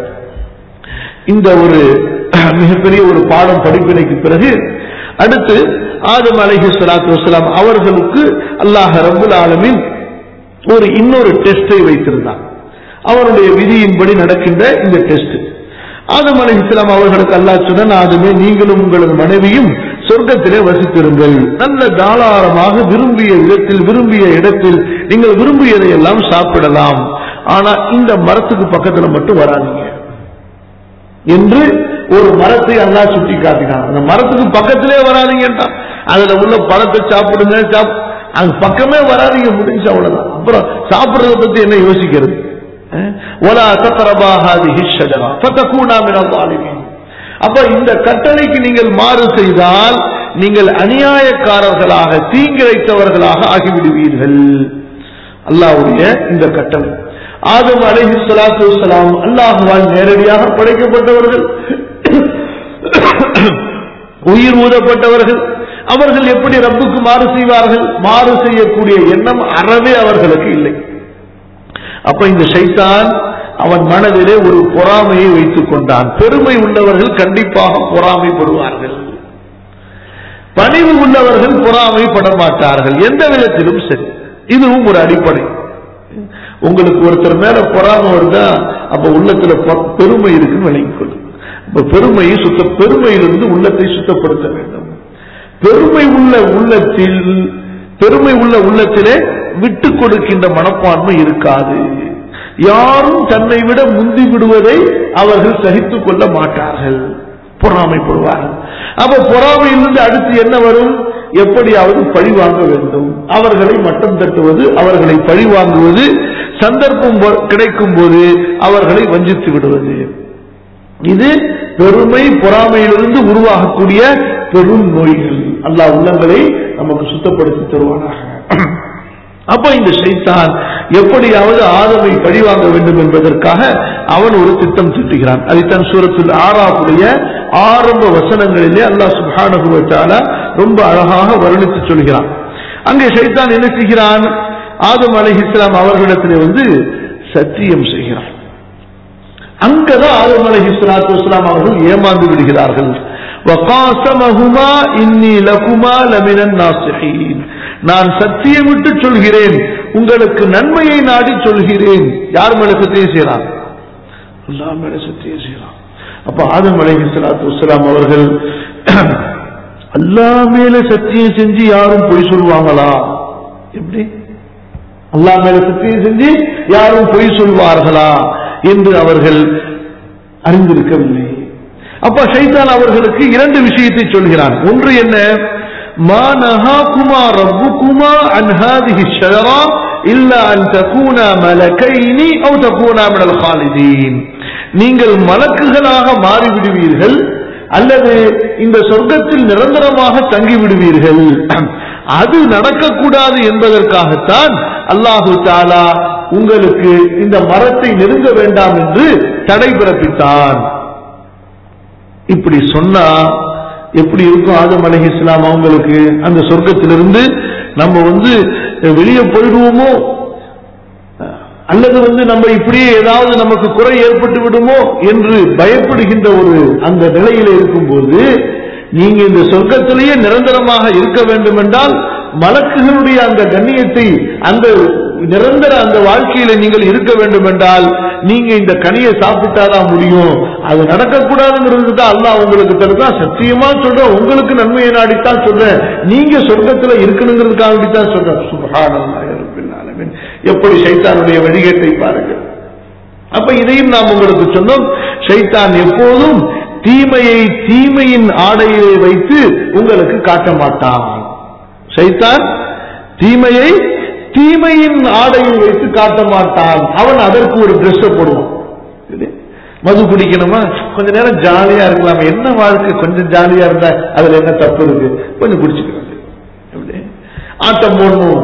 இந்த ஒரு மிகப்பெரிய ஒரு பாடம் படிப்பினைக்கு பிறகு அடுத்து ஆதம் அலைஹி ஸலாத்து வஸலாம் அவர்களுக்கு அல்லாஹ் ரப்பல் ஆலமீன் ஒரு இன்னொரு டெஸ்டை வைத்திருந்தார் அவருடைய விதியின்படி நடக்கின்ற இந்த டெஸ்ட் ஆதம் அலைஹிஸ்ஸலாம் அவர்களுக்கு அல்லாஹ் சொன்ன ஆதமே நீங்களும் உங்களது மனைவியும் சொர்க்கத்திலே வசித்திருங்கள் நல்ல தாராளமாக விரும்பிய விதத்தில் விரும்பிய இடத்தில் நீங்கள் விரும்பியதை எல்லாம் சாப்பிடலாம் ஆனா இந்த மரத்துக்கு பக்கத்துல மட்டும் வராதீங்க என்று ஒரு மரத்தை அல்லாஹ் சுட்டி காட்டினான் அந்த மரத்துக்கு பக்கத்திலே வராதீங்கன்றான் அதுல உள்ள பழத்தை சாப்பிடுங்க சாப்- அது பக்கமே வராதீங்க முடிஞ்சு அவ்வளவுதான் அப்புறம் சாப்பிடுறத பத்தி என்ன யோசிக்கிறது அஹ்? وَلَا تَقْرَبَا هَذِهِ الشَّجَرَةَ فَتَكُونَا مِنَ الظَّالِمِينَ அப்ப இந்த கட்டளைக்கு நீங்கள் மாறு செய்தால் நீங்கள் அநியாயக்காரர்களாக தீங்கிழைத்தவர்களாக ஆகிவிடுவீர்கள் அல்லாஹ்வுடைய இந்த கட்டளை ஆதம் அலைஹி ஸலாத்து வஸலாம் அல்லாஹ்வால் நேரடியாக படைக்கப்பட்டவர்கள் உயிர் ஊதப்பட்டவர்கள் அவர்கள் எப்படி ரப்புக்கு மாறு செய்வார்கள் மாறு செய்யக்கூடிய எண்ணம் அறவே அவர்களுக்கு இல்லை அப்ப இந்த ஷைத்தான் அவன் மனதிலே ஒரு பொறாமையை வைத்துக் கொண்டான் பெருமை உள்ளவர்கள் கண்டிப்பாக பொறாமைப்படுவார்கள் பணிவு உள்ளவர்கள் பொறாமைப்பட மாட்டார்கள் எந்த விதத்திலும் சரி இதுவும் ஒரு அடிப்படை உங்களுக்கு ஒருத்தர் மேல பொறாமை வருதா அப்ப உள்ளத்துல பொ- பெருமை இருக்குன்னு விளங்கிக் கொள்ளும் அப்ப பெருமையை சுத்த பெருமையிலிருந்து உள்ளத்தை சுத்தப்படுத்த வேண்டும் பெருமை உள்ள உள்ளத்தில் பெருமை உள்ள உள்ளத்திலே விட்டு கொடுக்கின்ற மனப்பான்மை இருக்காது யாரும் தன்னை விட முந்தி விடுவதை அவர்கள் சகித்துக் கொள்ள மாட்டார்கள் பொறாமைப்படுவார்கள் அப்ப பொறாமையிலிருந்து அடுத்து என்ன வரும் எப்படியாவது பழி வாங்க வேண்டும் அவர்களை மட்டம் தட்டுவது அவர்களை பழி வாங்குவது சந்தர்ப்பம் பொ- கிடைக்கும் போது அவர்களை வஞ்சித்து விடுவது இது பெருமை பொறாமையிலிருந்து உருவாகக்கூடிய பெரும் நோய்கள் அல்லாஹ் உள்ளங்களை நமக்கு சுத்தப்படுத்தி தருவானாக அப்ப இந்த ஷைத்தான் எப்படியாவது ஆதமை பழிவாங்க வேண்டும் என்பதற்காக அவன் ஒரு திட்டம் தீட்டுகிறான் அதைத்தான் சூரத்தில் ஆறாவுடைய ஆரம்ப வசனங்களிலே அல்லாஹ் சுப்ஹானஹு வ தஆலா ரொம்ப அழகாக வர்ணித்து சொல்கிறான் அங்கே ஷைத்தான் என்ன செய்கிறான் ஆதம் அலைஹிஸ்ஸலாம் அவர்களிடத்திலே வந்து சத்தியம் செய்கிறான் அங்கதான் ஆதம் அலைஹி ஸலாத்து வஸலாம் அவர்கள் ஏமாந்து விடுகிறார்கள் وقاسمهما إني لكما لمن الناصحين நான் சத்தியமிட்டு சொல்கிறேன் உங்களுக்கு நன்மையை நாடி சொல்கிறேன் யார் மேல சத்தியம் செய்யறான் அல்லாஹ் மேல சத்தியம் செய்யறான் அப்ப ஆதம் அலைஹி ஸலாத்து வஸலாம் அவர்கள் அல்லாஹ் மேல சத்தியம் செஞ்சு யாரும் பொய் சொல்லுவாங்களா எப்படி அல்லாஹ் மேல சத்தியம் செஞ்சு யாரும் பொய் சொல்வார்களா என்று அவர்கள் அறிந்திருக்கவில்லை அப்ப ஷைத்தான் அவர்களுக்கு இரண்டு விஷயத்தை சொல்கிறான் ஒன்று என்ன மா நஹாகுமா ரப்புகுமா அன் ஹாதிஹி ஷஜரா இல்லா அன் தகூனா மலகைனி அவ் தகூனா மினல் ஹாலிதீன் நீங்கள் மலக்குகளாக மாறிவிடுவீர்கள் அல்லது இந்த சொர்க்கத்தில் நிரந்தரமாக தங்கிவிடுவீர்கள் அது நடக்கக்கூடாது என்பதற்காகத்தான் அல்லாஹு தாலா உங்களுக்கு இந்த மரத்தை நெருங்க வேண்டாம் என்று தடை பிறப்பித்தான் இப்படி சொன்னா எப்படி இருக்கும் ஆதம் அலஹி இஸ்லாம் அவங்களுக்கு அந்த சொர்க்கத்திலிருந்து நம்ம வந்து வெளியே போயிடுவோமோ அல்லது வந்து நம்ம இப்படியே ஏதாவது நமக்கு குறை ஏற்பட்டு விடுமோ என்று பயப்படுகின்ற ஒரு அந்த நிலையில இருக்கும்போது நீங்க இந்த சொர்க்கத்திலேயே நிரந்தரமாக இருக்க வேண்டும் என்றால் மலக்குகளுடைய அந்த கண்ணியத்தை அந்த நிரந்தர அந்த வாழ்க்கையில நீங்கள் இருக்க வேண்டும் என்றால் நீங்க இந்த கனியை சாப்பிட்டாதான் முடியும் அது நடக்கக்கூடாதுங்கிறது தான் அல்லாஹ் உங்களுக்கு தருதா சத்தியமா சொல்றேன் உங்களுக்கு நன்மையை நாடித்தான் சொல்றேன் நீங்க சொர்க்கத்துல இருக்கணுங்கிறதுக்காக தான் சொல்றேன் சுபஹானல்லாஹி ரப்பில் ஆலமீன் எப்படி சைத்தானுடைய வழிகேட்டை பாருங்கள் அப்ப இதையும் நாம் உங்களுக்கு சொன்னோம் ஷைத்தான் எப்போதும் தீமையை தீமையின் ஆடையிலே வைத்து உங்களுக்கு காட்ட மாட்டான் ஷைத்தான் தீமையை தீமையின் ஆடையில் வைத்து காட்ட மாட்டான் அவன் அதற்கு ஒரு ட்ரெஸ் போடுவான் இது, மது குடிக்கணுமா கொஞ்ச நேரம் ஜாலியா இருக்கலாம் என்ன வாழ்க்கை கொஞ்சம் ஜாலியா இருந்தா அதுல என்ன தப்பு இருக்கு கொஞ்சம் குடிச்சுக்கிறது எப்படி? ஆட்டம் போடணும்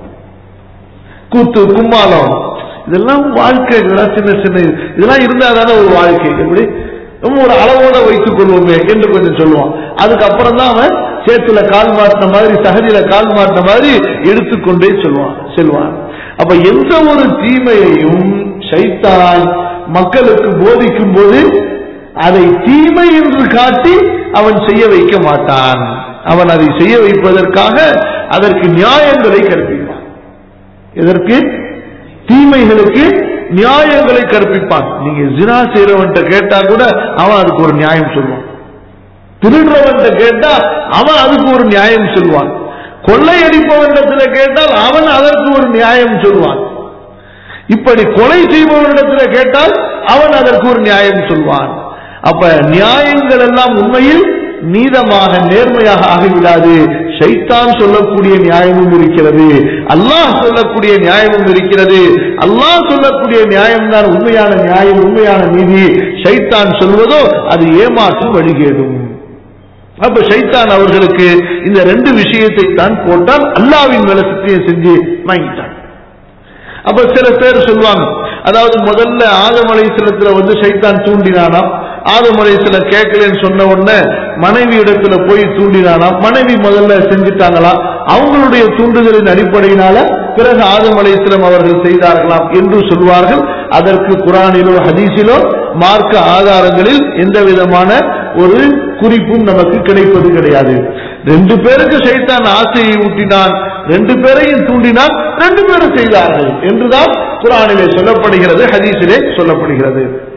கூத்து கும்மாளம் இதெல்லாம் வாழ்க்கை இதெல்லாம் சின்ன சின்ன இதெல்லாம் இருந்தா தானே ஒரு வாழ்க்கை எப்படி நம்ம ஒரு அளவோட வைத்துக் கொள்வோமே என்று கொஞ்சம் சொல்லுவான் அதுக்கப்புறம் தான் அவன் சேத்துல கால் மாட்டின மாதிரி சகதியில கால் மாட்டின மாதிரி எடுத்துக்கொண்டே சொல்லுவான் செல்வான் அப்ப எந்த ஒரு தீமையையும் சைத்தான் மக்களுக்கு போதிக்கும் போது அதை தீமை என்று காட்டி அவன் செய்ய வைக்க மாட்டான் அவன் அதை செய்ய வைப்பதற்காக அதற்கு நியாயங்களை கற்பிப்பான் எதற்கு தீமைகளுக்கு நியாயங்களை கற்பிப்பான் நீங்க ஜினா செய்யறவன்ட்ட கேட்டா கூட அவன் அதுக்கு ஒரு நியாயம் சொல்லுவான் திருடுறவன்ட்ட கேட்டா அவன் அதுக்கு ஒரு நியாயம் சொல்லுவான் கொள்ளையடிப்பவனிடத்துல கேட்டால் அவன் அதற்கு ஒரு நியாயம் சொல்வான் இப்படி கொலை செய்பவனிடத்துல கேட்டால் அவன் அதற்கு ஒரு நியாயம் சொல்வான் அப்ப நியாயங்கள் எல்லாம் உண்மையில் நீதமாக நேர்மையாக ஆகிவிடாது ஷைத்தான் சொல்லக்கூடிய நியாயமும் இருக்கிறது அல்லாஹ் சொல்லக்கூடிய நியாயமும் இருக்கிறது அல்லாஹ் சொல்லக்கூடிய நியாயம்தான் உண்மையான நியாயம் உண்மையான நீதி ஷைத்தான் சொல்வதோ அது ஏமாற்றும் வழிகேடும் அப்ப ஷைத்தான் அவர்களுக்கு இந்த ரெண்டு விஷயத்தை தான் போட்டால் அல்லாவின் மேல சத்தியம் செஞ்சு வாங்கிட்டான் அப்ப சில பேர் சொல்லுவாங்க அதாவது முதல்ல ஆதமலை சிலத்துல வந்து சைத்தான் தூண்டினானாம் ஆதமலை சில கேட்கலன்னு சொன்ன உடனே மனைவி இடத்துல போய் தூண்டினானாம் மனைவி முதல்ல செஞ்சுட்டாங்களாம் அவங்களுடைய தூண்டுதலின் அடிப்படையினால பிறகு ஆதம் அலைஹிஸ்ஸலாம் அவர்கள் செய்தார்களாம் என்று சொல்வார்கள் அதற்கு குரானிலோ ஹதீஸிலோ மார்க்க ஆதாரங்களில் எந்த விதமான ஒரு குறிப்பும் நமக்கு கிடைப்பது கிடையாது ரெண்டு பேருக்கு சைத்தான் ஆசையை ஊட்டினான் ரெண்டு பேரையும் தூண்டினான் ரெண்டு பேரும் செய்தார்கள் என்றுதான் குரானிலே சொல்லப்படுகிறது ஹதீஸிலே சொல்லப்படுகிறது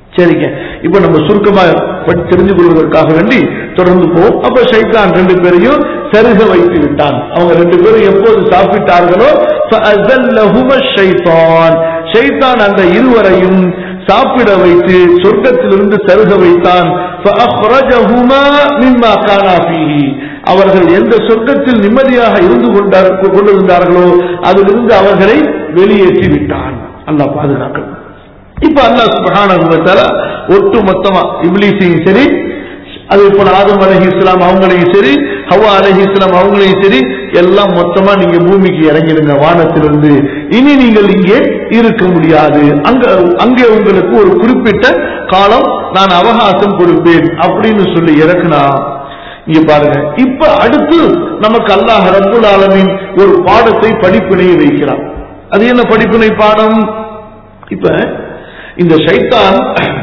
சரிங்க இப்ப நம்ம சுருக்கமா படி- தெரிந்து கொள்வதற்காக வேண்டி தொடர்ந்து போவோம் அப்ப ஷைத்தான் ரெண்டு பேரையும் சருக வைத்து விட்டான் அவங்க ரெண்டு பேரும் எப்போது சாப்பிட்டார்களோ فَأَزَلَّهُمَا الشَّيْطَانُ ஷைத்தான் அந்த இருவரையும் சாப்பிட வைத்து சொர்க்கத்திலிருந்து சருக வைத்தான் فَأَخْرَجَهُمَا مِمَّا كَانَا فِيهِ அவர்கள் எந்த சொர்க்கத்தில் நிம்மதியாக இருந்து கொண்டார் கொண்டிருந்தார்களோ அதிலிருந்து அவர்களை வெளியேற்றி விட்டான் அல்லாஹ் பாதுகாக்கணும் இப்ப அல்லாஹ் சுப்ஹானஹு வ தஆலா ஒட்டு மொத்தமா இப்லீஸையும் சரி அதே போல ஆதம் அலைஹி இஸ்லாம் அவங்களையும் சரி ஹவ்வா அலைஹி இஸ்லாம் அவங்களையும் சரி எல்லாம் மொத்தமா நீங்க பூமிக்கு இறங்கிடுங்க வானத்திலிருந்து இனி நீங்கள் இங்கே இருக்க முடியாது அங்க அங்கே உங்களுக்கு ஒரு குறிப்பிட்ட காலம் நான் அவகாசம் கொடுப்பேன் அப்படின்னு சொல்லி இறக்குனா இங்க பாருங்க இப்ப அடுத்து நமக்கு அல்லாஹ் ரப்புல் ஆலமீன் ஒரு பாடத்தை படிப்பினையை வைக்கிறான் அது என்ன படிப்பினை பாடம் இப்ப இந்த ஷைத்தான்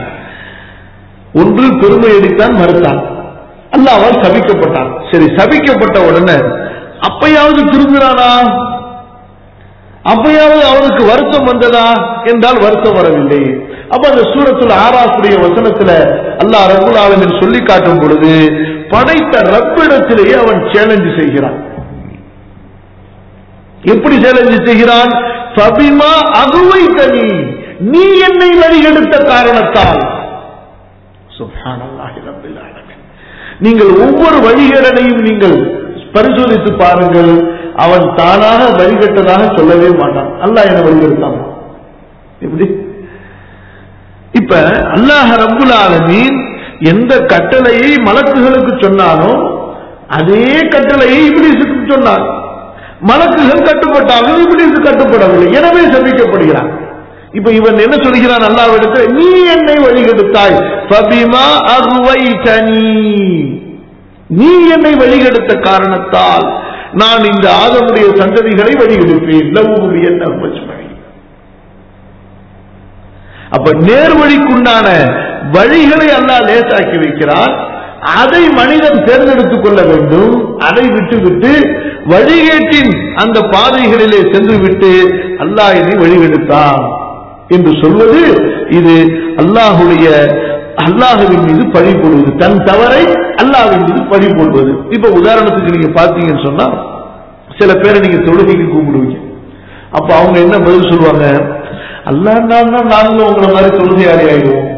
ஒன்று பெருமை அடித்தான் மறுத்தான் அல்லாவால் சபிக்கப்பட்டான் சரி சபிக்கப்பட்ட உடனே அப்பயாவது திருந்தினானா அப்பயாவது அவனுக்கு வருத்தம் வந்ததா என்றால் வருத்தம் வரவில்லை அப்ப அந்த சூரத்துல ஆறாக்குடைய வசனத்துல அல்லாஹ் ரபுல் ஆலமின் சொல்லி காட்டும் பொழுது படைத்த ரப்பிடத்திலேயே அவன் சேலஞ்சு செய்கிறான் எப்படி சேலஞ்சு செய்கிறான் சபிமா அகுவை தனி நீ என்னை வழிகெடுத்த காரணத்தால் சுப்ஹானல்லாஹி ரப்பில் ஆலமீன். நீங்கள் ஒவ்வொரு வழிகேடனையும் நீங்கள் பரிசோதித்து பாருங்கள் அவன் தானாக வழிகட்டதாக சொல்லவே மாட்டான் அல்லாஹ் என்ன வழிகெடுத்தான் எப்படி இப்ப அல்லாஹ் ரப்புல் ஆலமீன் எந்த கட்டளையை மலக்குகளுக்கு சொன்னானோ அதே கட்டளையை இப்லீஸுக்கு சொன்னான் மலக்குகள் கட்டுப்பட்டார்கள் இப்லீஸ் கட்டுப்படவில்லை எனவே சபிக்கப்படுகிறான் இப்ப இவன் என்ன சொல்கிறான் அல்லாவிடத்து நீ என்னை வழிகெடுத்தாய் ஃபபிமா அகுவைதனி நீ என்னை வழிகெடுத்த காரணத்தால் நான் இந்த ஆதமுடைய சந்ததிகளை வழிகெடுப்பேன் லவ்வுடைய நர்மஜ்மணி அப்ப நேர்வழிக்குண்டான வழிகளை அல்லாஹ் லேசாக்கி வைக்கிறான் அதை மனிதன் தேர்ந்தெடுத்துக் கொள்ள வேண்டும் அதை விட்டுவிட்டு வழிகேட்டின் அந்த பாதைகளிலே சென்று விட்டு அல்லாஹ் இதை வழிகெடுத்தான் என்று சொல்வது இது அல்லாஹுடைய அல்லாஹுவின் மீது பழி போடுவது தன் தவறை அல்லாஹ்வின் மீது பழி போடுவது இப்ப உதாரணத்துக்கு நீங்க பார்த்தீங்கன்னு சொன்னா சில பேரை நீங்க தொழுகைக்கு கூப்பிடுவீங்க அப்ப அவங்க என்ன பதில் சொல்லுவாங்க அல்லாஹ் நாடினா நாங்களும் உங்களை மாதிரி தொழுகையாளி ஆயிடுவோம்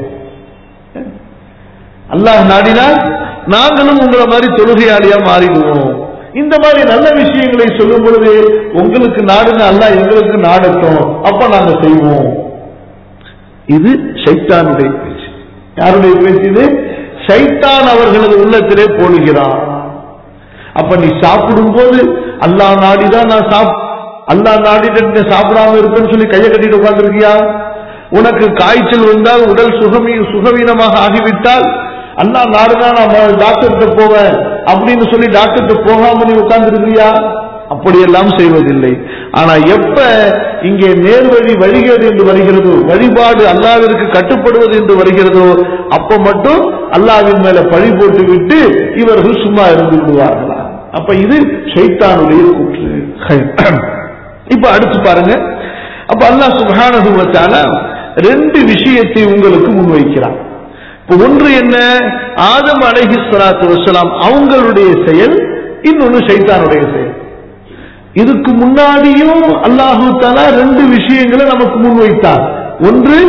அல்லாஹ் நாடினால் நாங்களும் உங்களை மாதிரி தொழுகையாளியா மாறிடுவோம் இந்த மாதிரி நல்ல விஷயங்களை சொல்லும் பொழுது உங்களுக்கு நாடுன அல்லாஹ் எங்களுக்கு நாடட்டும் அப்ப நாங்க செய்வோம் இது ஷைத்தானுடைய பேச்சு யாருடைய பேச்சு இது ஷைத்தான் அவர்களது உள்ளத்திலே போடுகிறான் அப்ப நீ சாப்பிடும் போது அல்லாஹ் நாடிதான் நான் சாப் அல்லாஹ் நாடிட்டு நீ சாப்பிடாம இருப்பேன்னு சொல்லி கையை கட்டிட்டு உட்கார்ந்துருக்கியா உனக்கு காய்ச்சல் வந்தால் உடல் சுகமி சுகவீனமாக ஆகிவிட்டால் அல்லாஹ் நாடுனா நான் டாக்டர்கிட்ட போவேன் அப்படின்னு சொல்லி டாக்டர்கிட்ட போகாம நீ உட்கார்ந்துருக்கியா அப்படியெல்லாம் செய்வதில்லை ஆனா எப்ப இங்கே நேர்வழி வழிகேடு என்று வருகிறதோ வழிபாடு அல்லாவிற்கு கட்டுப்படுவது என்று வருகிறதோ அப்ப மட்டும் அல்லாவின் மேல பழி போட்டு விட்டு இவர்கள் சும்மா இருந்து விடுவார்களா அப்ப இது ஷைத்தானுடைய கூற்று இப்ப அடுத்து பாருங்க அப்ப அல்லாஹ் சுப்ஹானஹு வ தஆலா ரெண்டு விஷயத்தை உங்களுக்கு முன்வைக்கிறார் இப்ப ஒன்று என்ன ஆதம் அலைஹி ஸலாத்து வஸலாம் அவங்களுடைய செயல் இன்னொன்னு ஷைத்தானுடைய செயல் இதுக்கு முன்னாடியும் அல்லாஹு தாலா ரெண்டு விஷயங்களை நமக்கு முன்வைத்தார் ஒன்று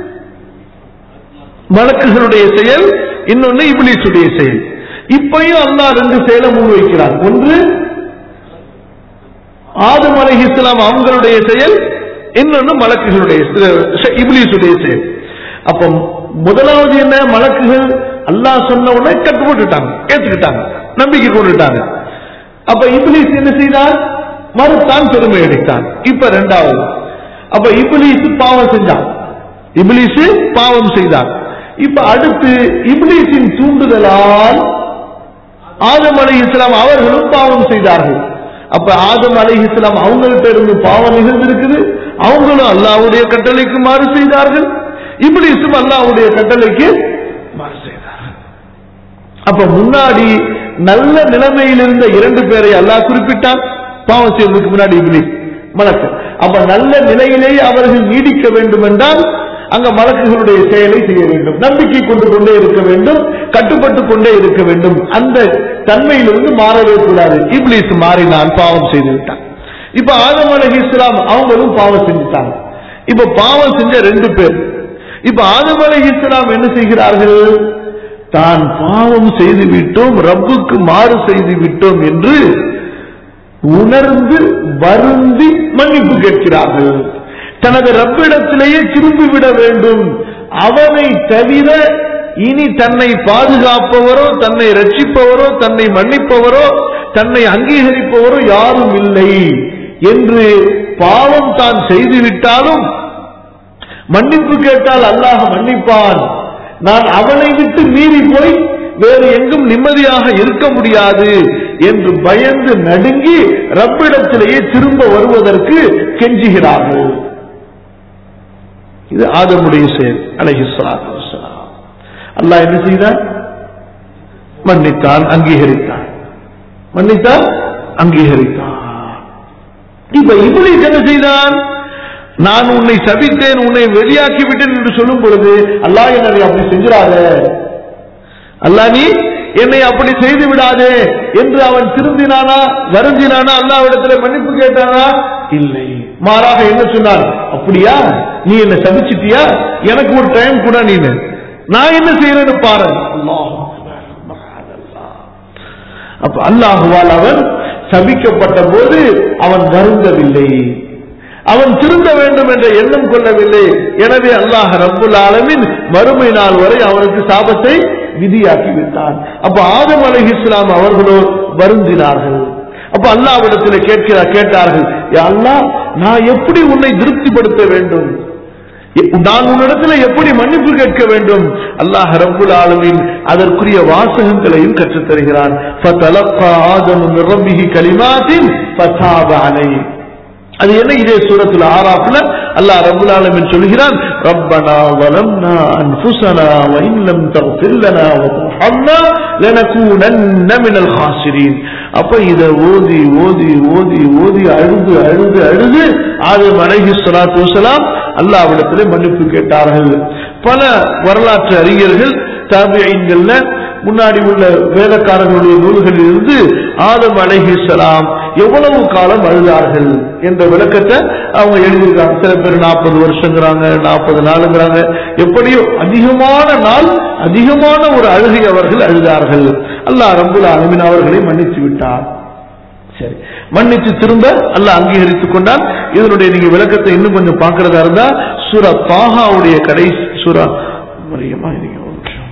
மலக்குகளுடைய செயல் இன்னொன்னு இப்லீஸுடைய செயல் இப்பயும் அல்லாஹ் ரெண்டு செயலை முன்வைக்கிறார் ஒன்று ஆதம் அலைஹி இஸ்லாம் அவங்களுடைய செயல் இன்னொன்னு மலக்குகளுடைய செ- இப்லீஸுடைய செயல் அப்ப முதலாவது என்ன மலக்குகள் அல்லாஹ் சொன்ன உடனே கட்டுப்பட்டுட்டாங்க ஏத்துக்கிட்டாங்க நம்பிக்கை கொண்டுட்டாங்க அப்ப இப்லீஸ் என்ன செய்தார் மறுத்தான் பெருமை அடித்தான் இப்ப ரெண்டாவது அப்ப இப்லீஸ் பாவம் செஞ்சான் இப்லீஸ் பாவம் செய்தான் இப்ப அடுத்து இப்லீஸின் தூண்டுதலால் ஆதம் அலை இஸ்லாம் அவர்களும் பாவம் செய்தார்கள் அப்ப ஆதம் அலை இஸ்லாம் அவங்கள்ட்ட இருந்து பாவம் நிகழ்ந்திருக்குது அவங்களும் அல்லாஹ்வுடைய கட்டளைக்கு மாறு செய்தார்கள் இப்லீஸும் அல்லாஹ்வுடைய கட்டளைக்கு மாறு செய்தார்கள் அப்ப முன்னாடி நல்ல நிலைமையில் இருந்த இரண்டு பேரை அல்லாஹ் குறிப்பிட்டான் பாவம் செய்வதற்கு முன்னாடி இப்லீஸ் மலக்கு அப்ப நல்ல நிலையிலேயே அவர்கள் நீடிக்க வேண்டும் என்றால் அங்க மலக்குகளுடைய செயலை செய்ய வேண்டும் நம்பிக்கை கொண்டு கொண்டே இருக்க வேண்டும் கட்டுப்பட்டு கொண்டே இருக்க வேண்டும் அந்த தன்மையிலிருந்து மாறவே கூடாது இப்லீஸ் மாறினான் பாவம் செய்து விட்டான் இப்ப ஆதம் அலி இஸ்லாம் அவங்களும் பாவம் செஞ்சுட்டாங்க இப்ப பாவம் செஞ்ச ரெண்டு பேர் இப்ப ஆதம் அலி இஸ்லாம் என்ன செய்கிறார்கள் தான் பாவம் செய்து விட்டோம் ரப்புக்கு மாறு செய்து விட்டோம் என்று உணர்ந்து வருந்தி மன்னிப்பு கேட்கிறார்கள் தனது ரப்பிடத்திலேயே திரும்பி விட வேண்டும் அவனை தவிர இனி தன்னை பாதுகாப்பவரோ தன்னை ரட்சிப்பவரோ தன்னை மன்னிப்பவரோ தன்னை அங்கீகரிப்பவரோ யாரும் இல்லை என்று பாவம் தான் செய்துவிட்டாலும் மன்னிப்பு கேட்டால் அல்லாஹ் மன்னிப்பான் நான் அவனை விட்டு மீறி போய் வேறு எங்கும் நிம்மதியாக இருக்க முடியாது என்று பயந்து நடுங்கி ரப்பிடத்திலேயே திரும்ப வருவதற்கு கெஞ்சுகிறார்கள் இது ஆதமுடைய செயல் அலைஹிஸ்ஸலாத்து வஸ்ஸலாம் அல்லாஹ் என்ன செய்தான் மன்னித்தான் அங்கீகரித்தான் மன்னித்தான் அங்கீகரித்தான் இப்ப இப்ளீஸ் என்ன செய்தான் நான் உன்னை சபித்தேன் உன்னை வெளியாக்கி விட்டேன் என்று சொல்லும் பொழுது அல்லாஹ் என்னை அப்படி செஞ்சிடாத அல்லாஹ் நீ என்னை அப்படி செய்து விடாதே என்று அவன் திருந்தினானா வருந்தினானா அல்லாவிடத்துல மன்னிப்பு கேட்டானா இல்லை மாறாக என்ன சொன்னான் அப்படியா நீ என்ன சபிச்சிட்டியா எனக்கு ஒரு டைம் கூட நீனு நான் என்ன செய்யறேன்னு பாரு அல்லாஹ் அப்ப அல்லாஹுவால் அவன் சபிக்கப்பட்ட போது அவன் வருந்தவில்லை அவன் திருந்த வேண்டும் என்ற எண்ணம் கொள்ளவில்லை எனவே அல்லாஹ் ரப்புல் ஆலமின் மறுமை நாள் வரை அவனுக்கு சாபத்தை விதியாக்கி விட்டான் அப்ப ஆதம் அலை இஸ்லாம் அவர்களோ வருந்தினார்கள் அப்ப அல்லாவிடத்தில் கேட்கிறார் கேட்டார்கள் "யா அல்லாஹ் நான் எப்படி உன்னை திருப்திப்படுத்த வேண்டும் நான் உன்னிடத்துல எப்படி மன்னிப்பு கேட்க வேண்டும் அல்லாஹ் ரப்புல் ஆலமீன் அதற்குரிய வாசகங்களையும் கற்றுத் தருகிறான் فَتَلَقَّى آدَمُ مِنْ رَبِّهِ كَلِمَاتٍ فَتَابَ عَلَيْهِ அது என்ன இதே சூரத்துல ஆறாப்ல அல்லாஹ் ரப்புல் ஆலமீன் சொல்கிறான் ரப்பனா வலம்னா அன்ஃபுஸனா வ இன் லம் தக்ஃபிர் லனா வ தர்ஹம்னா லனகூனன்ன மினல் காசிரீன் அப்ப இத ஓதி ஓதி ஓதி ஓதி அழுது அழுது அழுது ஆதம் அலைஹி ஸலாத்து வஸலாம் அல்லாஹ்விடத்திலே மன்னிப்பு கேட்டார்கள் பல வரலாற்று அறிஞர்கள் தாபியீன்கள்ல முன்னாடி உள்ள வேலைக்காரர்களுடைய நூல்களில் இருந்து ஆதம் அலைஹிஸ்ஸலாம் எவ்வளவு காலம் அழுதார்கள் என்ற விளக்கத்தை அவங்க எழுதியிருக்காங்க சில பேர் நாற்பது வருஷங்கிறாங்க நாற்பது நாளுங்கிறாங்க எப்படியோ அதிகமான நாள் அதிகமான ஒரு அழுகை அவர்கள் அழுதார்கள் அல்லாஹ் ரப்புல் ஆலமீன் அவர்களை மன்னித்து விட்டார் சரி மன்னித்து திரும்ப அல்லாஹ் அங்கீகரித்துக் கொண்டால் இதனுடைய நீங்க விளக்கத்தை இன்னும் கொஞ்சம் பார்க்கறதா இருந்தா சூரா தாஹாவுடைய கடைசி சூரா மரியமா இருங்க ஒரு நிமிஷம்.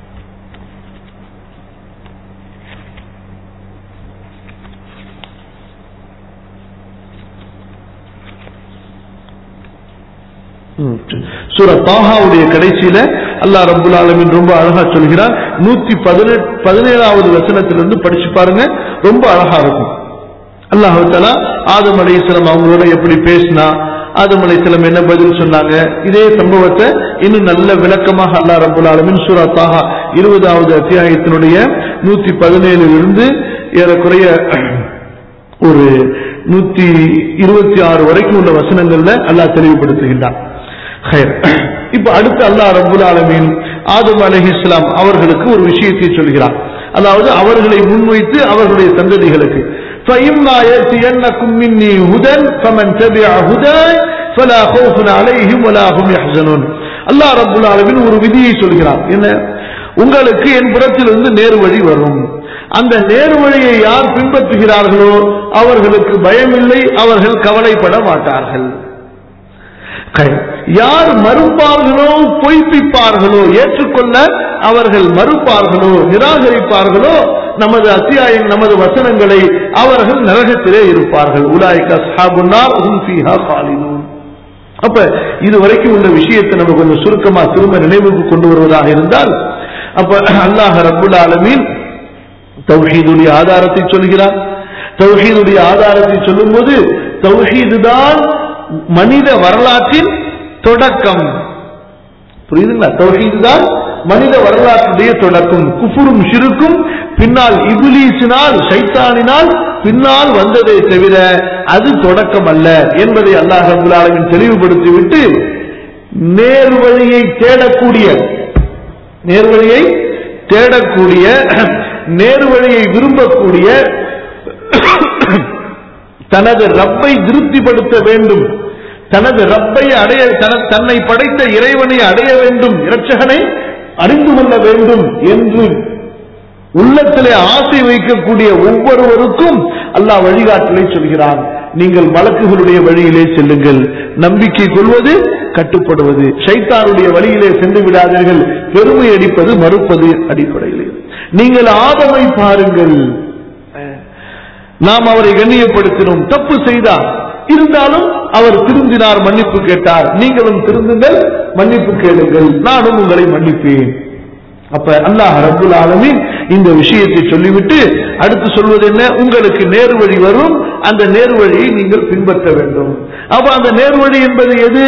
ம், சரி. சூரா தாஹாவுடைய கடைசியில அல்லாஹ் ரப்புல் ஆலமீன் ரொம்ப அழகா சொல்கிறார் நூத்தி பதினெட்டு பதினேழாவது வசனத்திலிருந்து படிச்சு பாருங்க ரொம்ப அழகா இருக்கும் அல்லாஹ் தஆலா ஆதம் அலைஹிஸ்ஸலாம் அவங்களோட எப்படி பேசினா ஆதம் அலைஹிஸ்ஸலாம் என்ன பதில் சொன்னாங்க இதே சம்பவத்தை இன்னும் நல்ல விளக்கமாக அல்லாஹ் ரப்புல் ஆலமீன் சூரா தாஹா இருபதாவது அத்தியாயத்தினுடைய நூத்தி பதினேழுலிருந்து ஏறக்குறைய ஒரு நூத்தி இருபத்தி ஆறு வரைக்கும் உள்ள வசனங்கள்ல அல்லாஹ் தெளிவுபடுத்துகின்றான் ஹைர். இப்ப அடுத்து அல்லாஹ் ரப்புல் ஆலமீன் ஆதம் அலைஹிஸ்ஸலாம் அவர்களுக்கு ஒரு விஷயத்தை சொல்கிறார் அதாவது அவர்களை முன்வைத்து அவர்களுடைய சந்ததிகளுக்கு فَإِمَّا يَأْتِيَنَّكُم مِّنِّي هُدًى فَمَن تَبِعَ هُدَايَ فَلَا خَوْفٌ عَلَيْهِمْ وَلَا هُمْ يَحْزَنُونَ அல்லாஹ் ரப்புல் ஆலமீன் ஒரு விதியை சொல்கிறார் என்ன உங்களுக்கு என் புறத்திலிருந்து நேர் வழி வரும் அந்த நேர் வழியை யார் பின்பற்றுகிறார்களோ அவர்களுக்கு பயமில்லை அவர்கள் கவலைப்பட மாட்டார்கள் கை- யார் மறுப்பார்களோ பொய்ப்பிப்பார்களோ ஏற்றுக்கொள்ள அவர்கள் மறுப்பார்களோ நிராகரிப்பார்களோ நமது அத்தியாயம் நமது வசனங்களை அவர்கள் நரகத்திலே இருப்பார்கள் உலாய்க அஸ்ஹாபுன்னார் ஹும் ஃபீஹா காலிதூன் அப்ப இது வரைக்கும் உள்ள விஷயத்தை நம்ம கொஞ்சம் சுருக்கமா திரும்ப நினைவுக்கு கொண்டு வருவதாக இருந்தால் அப்ப அல்லாஹ் ரப்புல் ஆலமீன் தௌஹீதுடைய ஆதாரத்தை சொல்கிறார் தௌஹீதுடைய ஆதாரத்தை சொல்லும்போது தௌஹீது தான் மனித வரலாற்றின் தொடக்கம் புரியுதுங்களா தௌஹீது தான் மனித வரலாற்றுடைய தொடக்கம் குஃபுரும் ஷிருக்கும் பின்னால் இபுலீசினால் சைத்தானினால் பின்னால் வந்ததை தவிர அது தொடக்கம் அல்ல என்பதை அல்லாஹ் ரபுல் ஆலமீன் தெளிவுபடுத்திவிட்டு நேர்வழியை தேடக்கூடிய நேர்வழியை தேடக்கூடிய நேர்வழியை விரும்பக்கூடிய தனது ரப்பை திருப்திப்படுத்த வேண்டும் தனது ரப்பை அடைய தன- தன்னை படைத்த இறைவனை அடைய வேண்டும் இரட்சகனை அறிந்து கொள்ள வேண்டும் என்று உள்ளத்திலே ஆசை வைக்கக்கூடிய ஒவ்வொருவருக்கும் அல்லாஹ் வழிகாட்டலை சொல்கிறான் நீங்கள் வழக்குகளுடைய வழியிலே செல்லுங்கள் நம்பிக்கை கொள்வது கட்டுப்படுவது ஷைத்தானுடைய வழியிலே சென்று விடாதீர்கள் பெருமை அடிப்பது மறுப்பது அடிப்படையிலே நீங்கள் ஆதமை பாருங்கள் நாம் அவரை கண்ணியப்படுத்தினோம் தப்பு செய்தார் இருந்தாலும் அவர் திருந்தினார் மன்னிப்பு கேட்டார் நீங்களும் திருந்துங்கள் மன்னிப்பு கேளுங்கள் நானும் உங்களை மன்னிப்பேன் அப்ப அல்லாஹ் ரப்புல் ஆலமீன் இந்த விஷயத்தை சொல்லிவிட்டு அடுத்து சொல்வது என்ன உங்களுக்கு நேர்வழி வரும் அந்த நேர்வழியை நீங்கள் பின்பற்ற வேண்டும் அப்ப அந்த நேர்வழி என்பது எது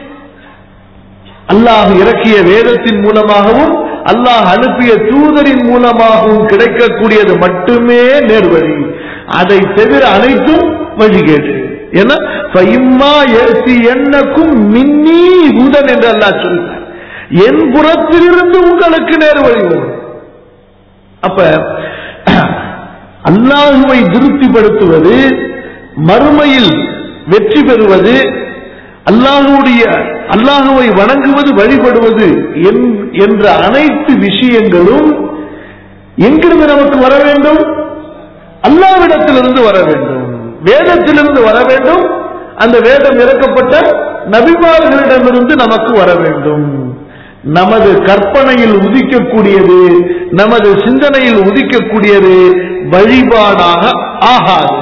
அல்லாஹ் இறக்கிய வேதத்தின் மூலமாகவும் அல்லாஹ் அனுப்பிய தூதரின் மூலமாகவும் கிடைக்கக்கூடியது மட்டுமே நேர்வழி அதை தவிர அனைத்தும் வழிகேடு ஏன்னா ஃபைம்மா ஏசி எண்ணக்கும் மின்னி உதன் என்று அல்லாஹ் சொல்றார் என் புறத்திலிருந்து உங்களுக்கு நேர்வழி வரும் அப்ப அல்லாஹுவை திருப்திப்படுத்துவது மறுமையில் வெற்றி பெறுவது அல்லாஹுடைய அல்லாஹுவை வணங்குவது வழிபடுவது என்- என்ற அனைத்து விஷயங்களும் எங்கிருந்து நமக்கு வர வேண்டும் அல்லாவிடத்திலிருந்து வர வேண்டும் வேதத்திலிருந்து வர வேண்டும் அந்த வேதம் இறக்கப்பட்ட நபிமார்களிடமிருந்து நமக்கு வர வேண்டும் நமது கற்பனையில் உதிக்கக்கூடியது நமது சிந்தனையில் உதிக்கக்கூடியது வழிபாடாக ஆகாது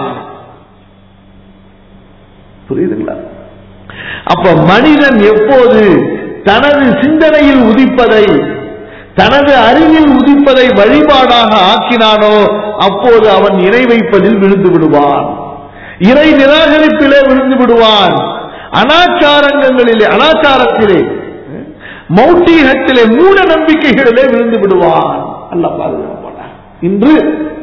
புரியுதுங்களா அப்ப மனிதன் எப்போது தனது சிந்தனையில் உதிப்பதை தனது அறிவில் உதிப்பதை வழிபாடாக ஆக்கினானோ அப்போது அவன் இணை வைப்பதில் விழுந்து விடுவான் இறை நிராகரிப்பிலே விழுந்து விடுவான் அனாச்சாரங்களிலே அனாச்சாரத்திலே மௌட்டீகத்திலே மூட நம்பிக்கைகளிலே விழுந்து விடுவான் அல்ல பாதுகாப்பான இன்று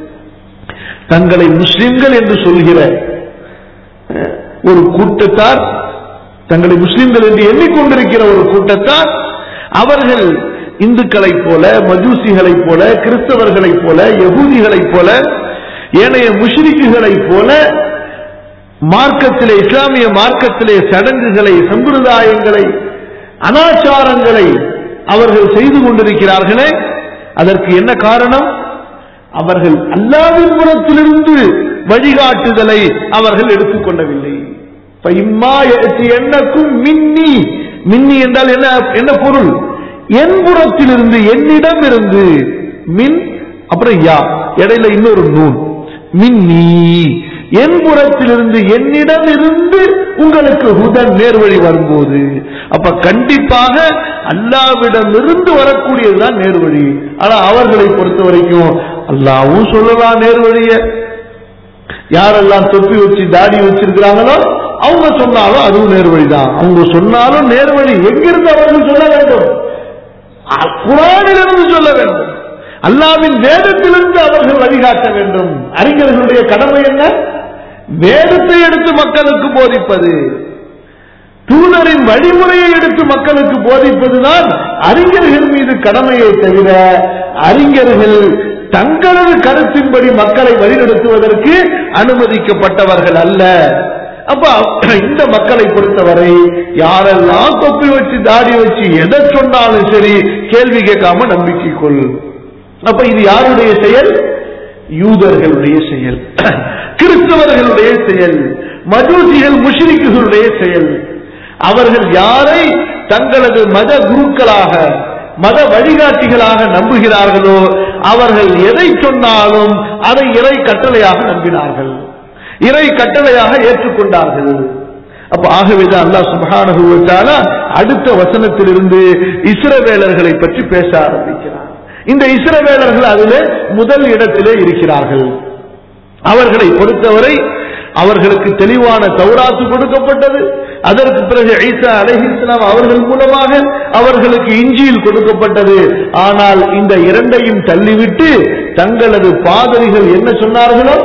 தங்களை முஸ்லிம்கள் என்று சொல்கிற அஹ், ஒரு கூட்டத்தார் தங்களை முஸ்லிம்கள் என்று எண்ணிக்கொண்டிருக்கிற ஒரு கூட்டத்தார் அவர்கள் இந்துக்களைப் போல மஜூசிகளைப் போல கிறிஸ்தவர்களைப் போல யகூதிகளைப் போல ஏனைய முஷ்ரிக்குகளைப் போல மார்க்கத்திலே இஸ்லாமிய மார்க்கத்திலே சடங்குகளை சம்பிரதாயங்களை அனாச்சாரங்களை அவர்கள் செய்து கொண்டிருக்கிறார்களே அதற்கு என்ன காரணம் அவர்கள் அல்லாவின் புறத்திலிருந்து வழிகாட்டுதலை அவர்கள் எடுத்துக்கொள்ளவில்லை இம்மா எண்ணக்கும் மின்னி மின்னி என்றால் என்ன என்ன பொருள் என் புறத்திலிருந்து என்னிடம் இருந்து மின் அப்புறம் யா இடையில இன்னொரு நூன் மின்னி என் புறத்திலிருந்து என்னிடம் இருந்து உங்களுக்கு ஹுதன் நேர்வழி வரும்போது அப்ப கண்டிப்பாக அல்லாவிடமிருந்து வரக்கூடியதுதான் நேர்வழி ஆனா அவர்களை பொறுத்த வரைக்கும் அல்லாவும் சொல்லலாம் நேர்வழிய யாரெல்லாம் தொப்பி வச்சு தாடி வச்சிருக்கிறாங்களோ அவங்க சொன்னாலும் அதுவும் நேர்வழிதான் அவங்க சொன்னாலும் நேர்வழி எங்கிருந்து அவர்கள் சொல்ல வேண்டும் அ- குரானிலிருந்து சொல்ல வேண்டும் அல்லாவின் வேதத்திலிருந்து அவர்கள் வழிகாட்ட வேண்டும் அறிஞர்களுடைய கடமை என்ன வேதத்தை எடுத்து மக்களுக்கு போதிப்பது தூதரின் வழிமுறையை எடுத்து மக்களுக்கு போதிப்பதுதான் அறிஞர்கள் மீது கடமையை தவிர அறிஞர்கள் தங்களது கருத்தின்படி மக்களை வழிநடத்துவதற்கு அனுமதிக்கப்பட்டவர்கள் அல்ல அப்ப இந்த மக்களை பொறுத்தவரை யாரெல்லாம் தொப்பி வச்சு தாடி வச்சு எதை சொன்னாலும் சரி கேள்வி கேட்காம நம்பிக்கை கொள் அப்ப இது யாருடைய செயல் யூதர்களுடைய செயல் கிறிஸ்தவர்களுடைய செயல் மஜூசிகள் முஷ்ரிக்குகளுடைய செயல் அவர்கள் யாரை தங்களது மத குருக்களாக மத வழிகாட்டிகளாக நம்புகிறார்களோ அவர்கள் எதை சொன்னாலும் அதை இறை கட்டளையாக நம்பினார்கள் இறை கட்டளையாக ஏற்றுக்கொண்டார்கள் அப்ப ஆகவேதான் அல்லாஹ் சுப்ஹானஹு வ தஆலா அடுத்த வசனத்திலிருந்து இஸ்ரவேலர்களை பற்றி பேச ஆரம்பிக்கிறார் இந்த இஸ்ரவேலர்கள் அதிலே முதல் இடத்திலே இருக்கிறார்கள் அவர்களை பொறுத்தவரை அவர்களுக்கு தெளிவான தௌராத்து கொடுக்கப்பட்டது அதற்கு பிறகு ஈசா அலைஹிஸ்லாம் அவர்கள் மூலமாக அவர்களுக்கு இஞ்சியில் கொடுக்கப்பட்டது ஆனால் இந்த இரண்டையும் தள்ளிவிட்டு தங்களது பாதரிகள் என்ன சொன்னார்களோ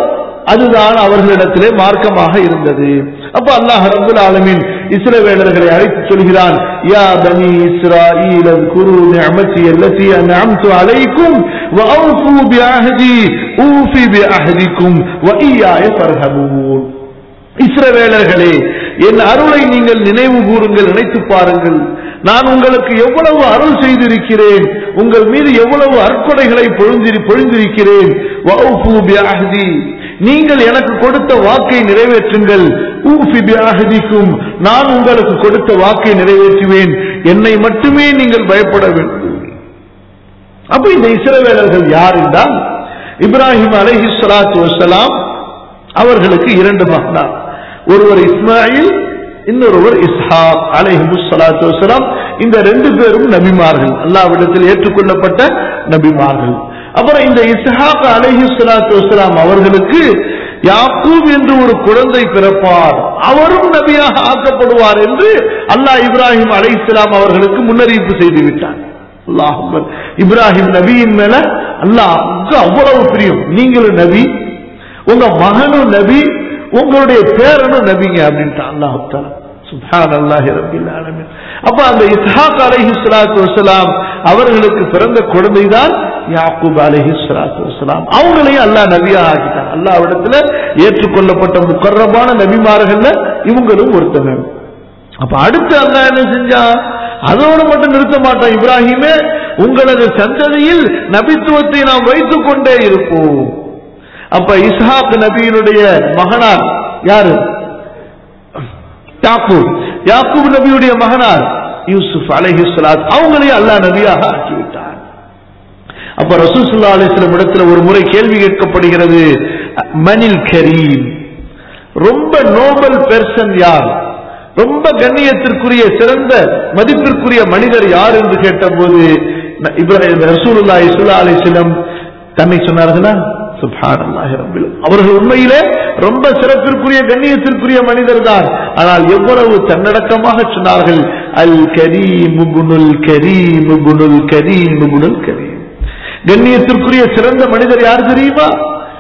அதுதான் அவர்களிடத்திலே மார்க்கமாக இருந்தது அப்ப அல்லாஹ் ரப்புல் ஆலமீன் இஸ்ரவேலர்களை அழைத்து சொல்கிறான் யா பனி இஸ்ராயீல் குரு நிஅமதி அல்லதி அன்அம்து அலைக்கும் வஅவ்ஃபு பிஅஹதி ஊஃபி பிஅஹதிக்கும் வஇய்யாய ஃபர்ஹபூன் இஸ்ரவேலர்களே என் அருளை நீங்கள் நினைவு கூறுங்கள் நினைத்து பாருங்கள் நான் உங்களுக்கு எவ்வளவு அருள் செய்திருக்கிறேன் உங்கள் மீது எவ்வளவு அற்கொடைகளை பொழிந்திரு பொழிந்திருக்கிறேன் வஅவ்ஃபு பிஅஹதி நீங்கள் எனக்கு கொடுத்த வாக்கை நிறைவேற்றுங்கள் ஊஃபி பிஅஹதிக்கும் நான் உங்களுக்கு கொடுத்த வாக்கை நிறைவேற்றுவேன் என்னை மட்டுமே நீங்கள் பயப்பட வேண்டும் அப்ப இந்த இஸ்ரவேலர்கள் யார் என்றால் இப்ராஹிம் அலைஹி ஸலாத்து வஸலாம் அவர்களுக்கு இரண்டு மகனார் ஒருவர் இஸ்மாயில் இன்னொருவர் இஸ்ஹாக் அலைஹி ஸலாத்து வஸலாம் இந்த ரெண்டு பேரும் நபிமார்கள் அல்லாஹ்விடத்தில் ஏற்றுக்கொள்ளப்பட்ட நபிமார்கள் அப்புறம் இந்த இஸ்ஹாக் அலைஹி ஸலாத்து வஸலாம் அவர்களுக்கு யாக்கூப் என்று ஒரு குழந்தை பிறப்பார் அவரும் நபியாக ஆக்கப்படுவார் என்று அல்லாஹ் இப்ராஹிம் அலைஹிஸ்ஸலாம் அவர்களுக்கு முன்னறிவிப்பு செய்து விட்டார் அல்லாஹ் அக்பர். இப்ராஹிம் நபியின் மேல அல்லாஹ் அவ்வளவு பிரியம் நீங்களும் நபி உங்க மகனும் நபி உங்களுடைய பேரனும் நபிங்க அப்படின்ட்டு அல்லாஹ் தஆலா. சுப்ஹான் அல்லாஹி ரப்பில் ஆலமீன் அப்ப அந்த இஸ்ஹாக் அலைஹி ஸலாத்து வஸலாம் அவர்களுக்கு பிறந்த குழந்தைதான் யாக்கூப் அலைஹி ஸலாத்து வஸலாம் அவங்களையும் அல்லாஹ் நபியா ஆக்கிட்டான் அல்லாஹ் இடத்துல ஏற்றுக்கொள்ளப்பட்ட முக்கர்ரமான நபிமார்கள்ல இவங்களும் ஒருத்தங்க அப்ப அடுத்து அல்லாஹ் என்ன செஞ்சான் அதோடு மட்டும் நிறுத்த மாட்டான் இப்ராஹிமே உங்களது சந்ததியில் நபித்துவத்தை நாம் வைத்துக் கொண்டே இருப்போம் அப்ப இஸ்ஹாக் நபியினுடைய மகனார் யாரு யாக்கூப் யாக்கூப் நபியுடைய மகனார் யூசுப் அலைஹி ஸலாத் அவங்களையும் அல்லாஹ் நபியாக ஆக்கிவிட்டார் அப்ப ரசூலுல்லாஹி அலைஹி வஸல்லம் இடத்துல ஒரு முறை கேள்வி கேட்கப்படுகிறது மனில் கரீம் ரொம்ப நோபல் பெர்சன் யார் ரொம்ப கண்ணியத்திற்குரிய சிறந்த மதிப்பிற்குரிய மனிதர் யார் என்று கேட்டபோது ந- இப்ராஹிம் ரசூலுல்லாஹி ஸல்லல்லாஹு அலைஹி வஸல்லம் தன்னை சொன்னார்களா சுப்ஹானல்லாஹி ரப்பில் அவர்கள் உண்மையிலே ரொம்ப சிறப்பிற்குரிய கண்ணியத்திற்குரிய மனிதர் தான் ஆனால் எவ்வளவு தன்னடக்கமாக சொன்னார்கள் அல் கரீம் இப்னுல் கரீம் இப்னுல் கரீம் இப்னுல் கரீம் கண்ணியத்திற்குரிய சிறந்த மனிதர் யார் தெரியுமா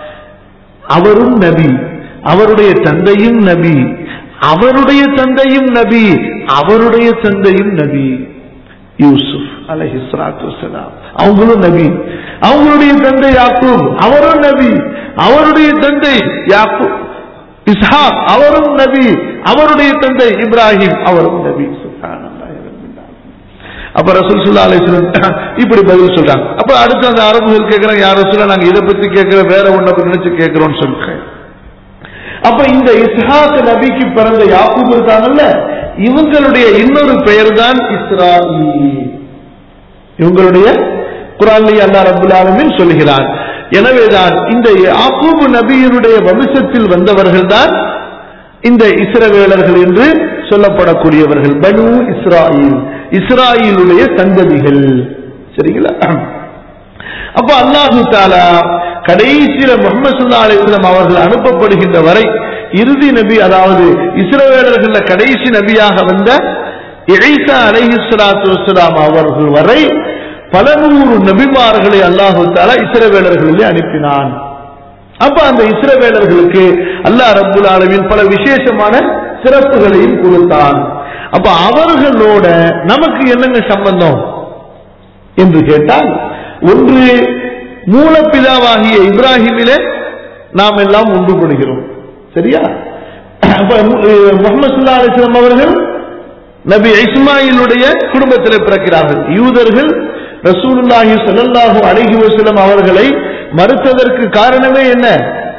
அவரும் நபி அவருடைய தந்தையும் நபி அவருடைய தந்தையும் நபி அவருடைய தந்தையும் நபி யூசுப் அலைஹி ஸலாத்து வஸலாம் அவங்களும் நபி அவங்களுடைய தந்தை யாக்கூப் அவரும் நபி அவருடைய தந்தை யாக்கூப் இஸ்ஹாக் அவரும் நபி அவருடைய தந்தை இப்ராஹிம் அவரும் நபி சுப்ஹானல்லாஹி ரப்பில் ஆலமீன். அப்ப ரசூல் ஸல்லல்லாஹு அலைஹி வஸல்லம் இப்படி பதில் சொல்றாங்க அப்ப அடுத்து அந்த அரபுகள் கேட்கறாங்க யார் ரசூலா நாங்க இதை பத்தி கேட்கிற வேற ஒண்ண நினைச்சு கேட்கிறோம்னு சொல்றேன் அப்ப இந்த இஸ்ஹாக் நபிக்கு பிறந்த யாக்கூப் இருக்காங்கல்ல இவங்களுடைய இன்னொரு பெயர் தான் இஸ்ராயீல் இவங்களுடைய குரான்லயே அல்லாஹ் ரப்பல் ஆலமீன் சொல்கிறார் எனவேதான் இந்த யாக்கூப் நபியினுடைய வம்சத்தில் வந்தவர்கள் தான் இந்த இஸ்ரவேலர்கள் என்று சொல்லப்படக்கூடியவர்கள் பனு இஸ்ராயில் இஸ்ராயிலுடைய சந்ததிகள் சரிங்களா அப்ப அல்லாஹு தாலா கடைசியில முகமது சுல்லா அலிஸ்லாம் அவர்கள் அனுப்பப்படுகின்ற வரை இறுதி நபி அதாவது இஸ்ரவேலர்கள கடைசி நபியாக வந்த இழைசா அலைஹி ஸலாத்து வஸ்ஸலாம் அவர்கள் வரை பல நூறு நபிமார்களை அல்லாஹு தாலா இஸ்ரவேலர்களிலே அனுப்பினான் அப்ப அந்த இஸ்ரவேலர்களுக்கு அல்லாஹ் ரப்புல் ஆலமீன் பல விசேஷமான சிறப்புகளையும் கொடுத்தான் அப்ப அவர்களோட நமக்கு என்னங்க சம்பந்தம் என்று கேட்டால் ஒன்று மூலப்பிதாவாகிய இப்ராஹிமிலே நாம் எல்லாம் ஒன்றுபடுகிறோம் சரியா அப்ப முகமது சுல்லா அலிஸ்லாம் அவர்கள் நபி இஸ்மாயிலுடைய குடும்பத்தில் பிறக்கிறார்கள் யூதர்கள் ரசூலுல்லாஹி ஸல்லல்லாஹு அலைஹி வஸல்லம் அவர்களை மறுத்ததற்கு காரணமே என்ன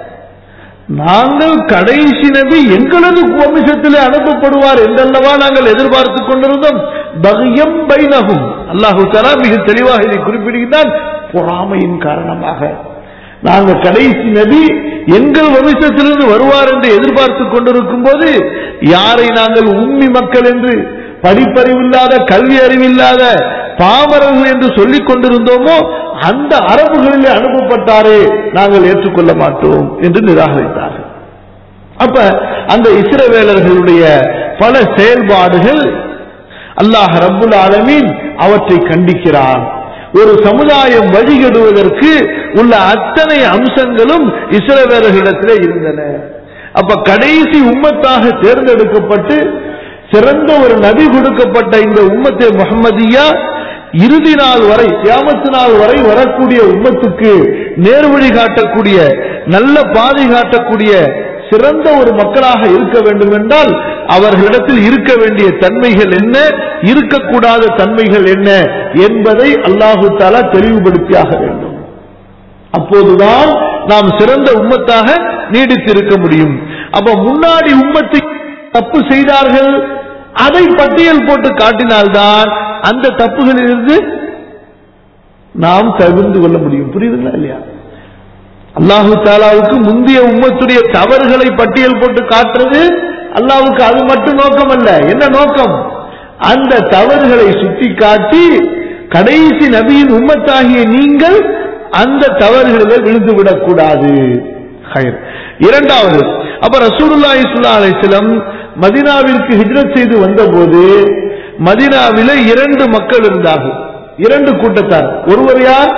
நாங்கள் கடைசி நபி எங்களது வம்சத்திலே அனுப்பப்படுவார் என்றல்லவா நாங்கள் எதிர்பார்த்துக் கொண்டிருந்தோம் பகியம் பைனகும் அல்லாஹு தலா மிக தெளிவாக இதை குறிப்பிடுகிறான் பொறாமையின் காரணமாக நாங்கள் கடைசி நபி எங்கள் வம்சத்திலிருந்து வருவார் என்று எதிர்பார்த்துக் கொண்டிருக்கும் போது யாரை நாங்கள் உம்மி மக்கள் என்று படிப்பறிவில்லாத கல்வி அறிவில்லாத பாமரர்கள் என்று சொல்லிக் கொண்டிருந்தோமோ அந்த அரபுகளிலே அனுப்பப்பட்டாரே நாங்கள் ஏற்றுக்கொள்ள மாட்டோம் என்று நிராகரித்தார்கள் அப்ப அந்த இஸ்ரவேலர்களுடைய பல செயல்பாடுகள் அல்லாஹ் ரப்புல் ஆலமீன் அவற்றை கண்டிக்கிறான் ஒரு சமுதாயம் வழிகெடுவதற்கு உள்ள அத்தனை அம்சங்களும் இஸ்ரவேலர்களிடத்திலே இருந்தன அப்ப கடைசி உம்மத்தாக தேர்ந்தெடுக்கப்பட்டு சிறந்த ஒரு நபி கொடுக்கப்பட்ட இந்த உம்மத்தை முகமதியா இறுதி நாள் வரை கியாமத்து நாள் வரை வரக்கூடிய உம்மத்துக்கு நேர்வழி காட்டக்கூடிய நல்ல பாதை காட்டக்கூடிய சிறந்த ஒரு மக்களாக இருக்க வேண்டும் என்றால் அவர்களிடத்தில் இருக்க வேண்டிய தன்மைகள் என்ன இருக்கக்கூடாத தன்மைகள் என்ன என்பதை அல்லாஹு தாலா தெளிவுபடுத்தியாக வேண்டும் அப்போதுதான் நாம் சிறந்த உம்மத்தாக நீடித்திருக்க முடியும் அப்ப முன்னாடி உம்மத்தை தப்பு செய்தார்கள் அதை பட்டியல் போட்டு காட்டினால்தான் அந்த தப்புகளிலிருந்து நாம் தவிர்த்து கொள்ள முடியும் புரியுதுங்களா இல்லையா அல்லாஹு தாலாவுக்கு முந்தைய உம்மத்துடைய தவறுகளை பட்டியல் போட்டு காட்டுறது அல்லாவுக்கு அது மட்டும் நோக்கம் அல்ல என்ன நோக்கம் அந்த தவறுகளை சுட்டி காட்டி கடைசி நபியின் உம்மத்தாகிய நீங்கள் அந்த தவறுகளில் விழுந்து விடக்கூடாது ஹைர். இரண்டாவது அப்ப ரசூலுல்லா இஸ்லா அலிஸ்லம் மதினாவிற்கு ஹிஜ்ரத் செய்து வந்தபோது மதினாவில இரண்டு மக்கள் இருந்தார்கள் இரண்டு கூட்டத்தார் ஒருவர் யார்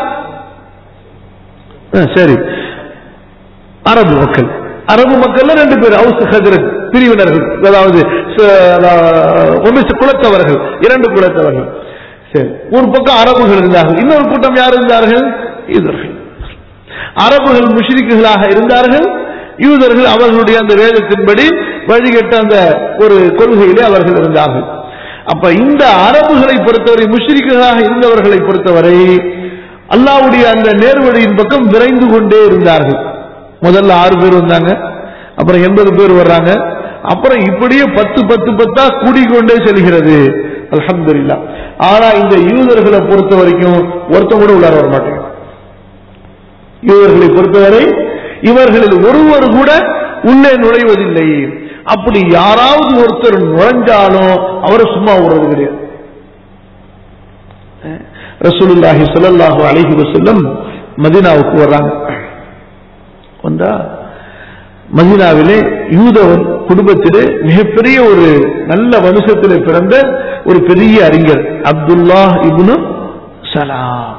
ஆ, சரி அரபு மக்கள் அரபு மக்கள்ல ரெண்டு பேர் ஹவுஸ் ஹஜரத் பிரிவினர்கள் அதாவது ச- அதாவது ஒன்று ச- குலத்தவர்கள் இரண்டு குலத்தவர்கள் சரி ஒரு பக்கம் அரபுகள் இருந்தார்கள் இன்னொரு கூட்டம் யார் இருந்தார்கள் யூதர்கள் அரபுகள் முஷ்ரிக்குகளாக இருந்தார்கள் யூதர்கள் அவர்களுடைய அந்த வேதத்தின்படி வழிகட்ட அந்த ஒரு கொள்கையிலே அவர்கள் இருந்தார்கள் அப்ப இந்த அரபுகளை பொறுத்தவரை முஷ்ரிக்குகளாக இருந்தவர்களை பொறுத்தவரை அல்லாவுடைய அந்த நேர்வழியின் பக்கம் விரைந்து கொண்டே இருந்தார்கள் முதல்ல ஆறு பேர் வந்தாங்க அப்புறம் எண்பது பேர் வர்றாங்க அப்புறம் இப்படியே பத்து பத்து பத்தா கூடிக்கொண்டே செல்கிறது அல்ஹம்துலில்லாஹ் ஆனா இந்த யூதர்களை பொறுத்த வரைக்கும் ஒருத்தன் கூட உள்ளார வர மாட்டேங்க யூதர்களை பொறுத்தவரை இவர்களில் ஒருவர் கூட உள்ளே நுழைவதில்லை அப்படி யாராவது ஒருத்தர் நுழைஞ்சாலும் அவரை சும்மா விடுறது கிடையாது ரசூலுல்லாஹி ஸல்லல்லாஹு அலைஹி வஸல்லம் மதீனாவுக்கு வர்றாங்க வந்தா மதீனாவிலே யூத குடும்பத்திலே மிகப்பெரிய ஒரு நல்ல வம்சத்திலே பிறந்த ஒரு பெரிய அறிஞர் அப்துல்லா இப்னு சலாம்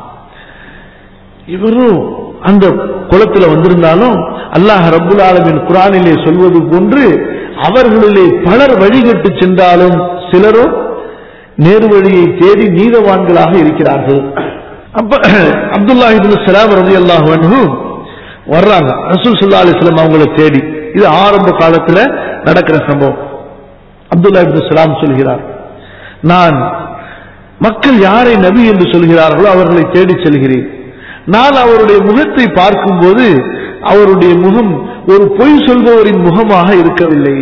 இவரும் அந்த குலத்துல வந்திருந்தாலும் அல்லாஹ் ரப்புல் ஆலமின் குரானிலே சொல்வது போன்று அவர்களிலே பலர் வழிகட்டு சென்றாலும் சிலரும் நேர்வழியை தேடி நீதவான்களாக இருக்கிறார்கள் அப்ப அப்துல்லா இப்னு சலாம் ரலியல்லாஹு அன்ஹு வர்றாங்க ரசூல் ஸல்லல்லாஹு அலைஹி வஸல்லம் அவங்கள தேடி இது ஆரம்ப காலத்துல நடக்கிற சம்பவம் அப்துல்லா இப்னு சலாம் சொல்கிறார் நான் மக்கள் யாரை நபி என்று சொல்கிறார்களோ அவர்களை தேடி செல்கிறேன் நான் அவருடைய முகத்தை பார்க்கும்போது அவருடைய முகம் ஒரு பொய் சொல்பவரின் முகமாக இருக்கவில்லை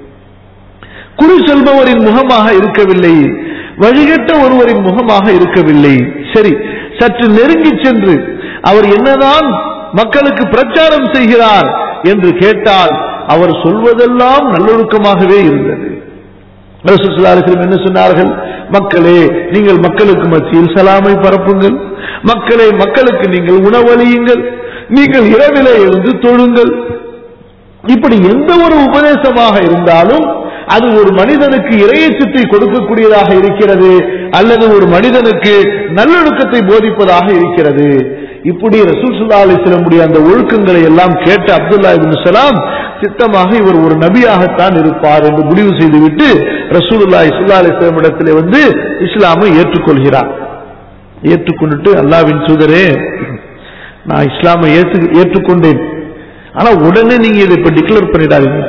குறி சொல்பவரின் முகமாக இருக்கவில்லை வழிகட்ட ஒருவரின் முகமாக இருக்கவில்லை சரி சற்று நெருங்கி சென்று அவர் என்னதான் மக்களுக்கு பிரச்சாரம் செய்கிறார் என்று கேட்டால் அவர் சொல்வதெல்லாம் நல்லொழுக்கமாகவே இருந்தது ரசூல் ஸல்லல்லாஹு அலைஹி வஸல்லம் என்ன சொன்னார்கள் மக்களே நீங்கள் மக்களுக்கு மத்தியில் சலாமை பரப்புங்கள் மக்களே மக்களுக்கு நீங்கள் உணவளியுங்கள் நீங்கள் இரவிலே எழுந்து தொழுங்கள் இப்படி எந்த ஒரு உபதேசமாக இருந்தாலும் அது ஒரு மனிதனுக்கு இறையச்சத்தை கொடுக்கக்கூடியதாக இருக்கிறது அல்லது ஒரு மனிதனுக்கு நல்லொழுக்கத்தை போதிப்பதாக இருக்கிறது இப்படி ரசூல் சுல்லா அலிஸ்லமுடைய அந்த ஒழுக்கங்களை எல்லாம் கேட்ட அப்துல்லா இப்னு சலாம் சித்தமாக இவர் ஒரு நபியாகத்தான் இருப்பார் என்று முடிவு செய்துவிட்டு ரசூலுல்லாஹி ஸல்லல்லாஹு அலைஹி வஸல்லம் இடத்திலே வந்து இஸ்லாமை ஏற்றுக்கொள்கிறார் ஏற்றுக்கொண்டுட்டு அல்லாவின் தூதரே நான் இஸ்லாமை ஏற்று ஏற்றுக்கொண்டேன் ஆனா உடனே நீங்க இதை இப்ப டிக்ளேர் பண்ணிடாதீங்க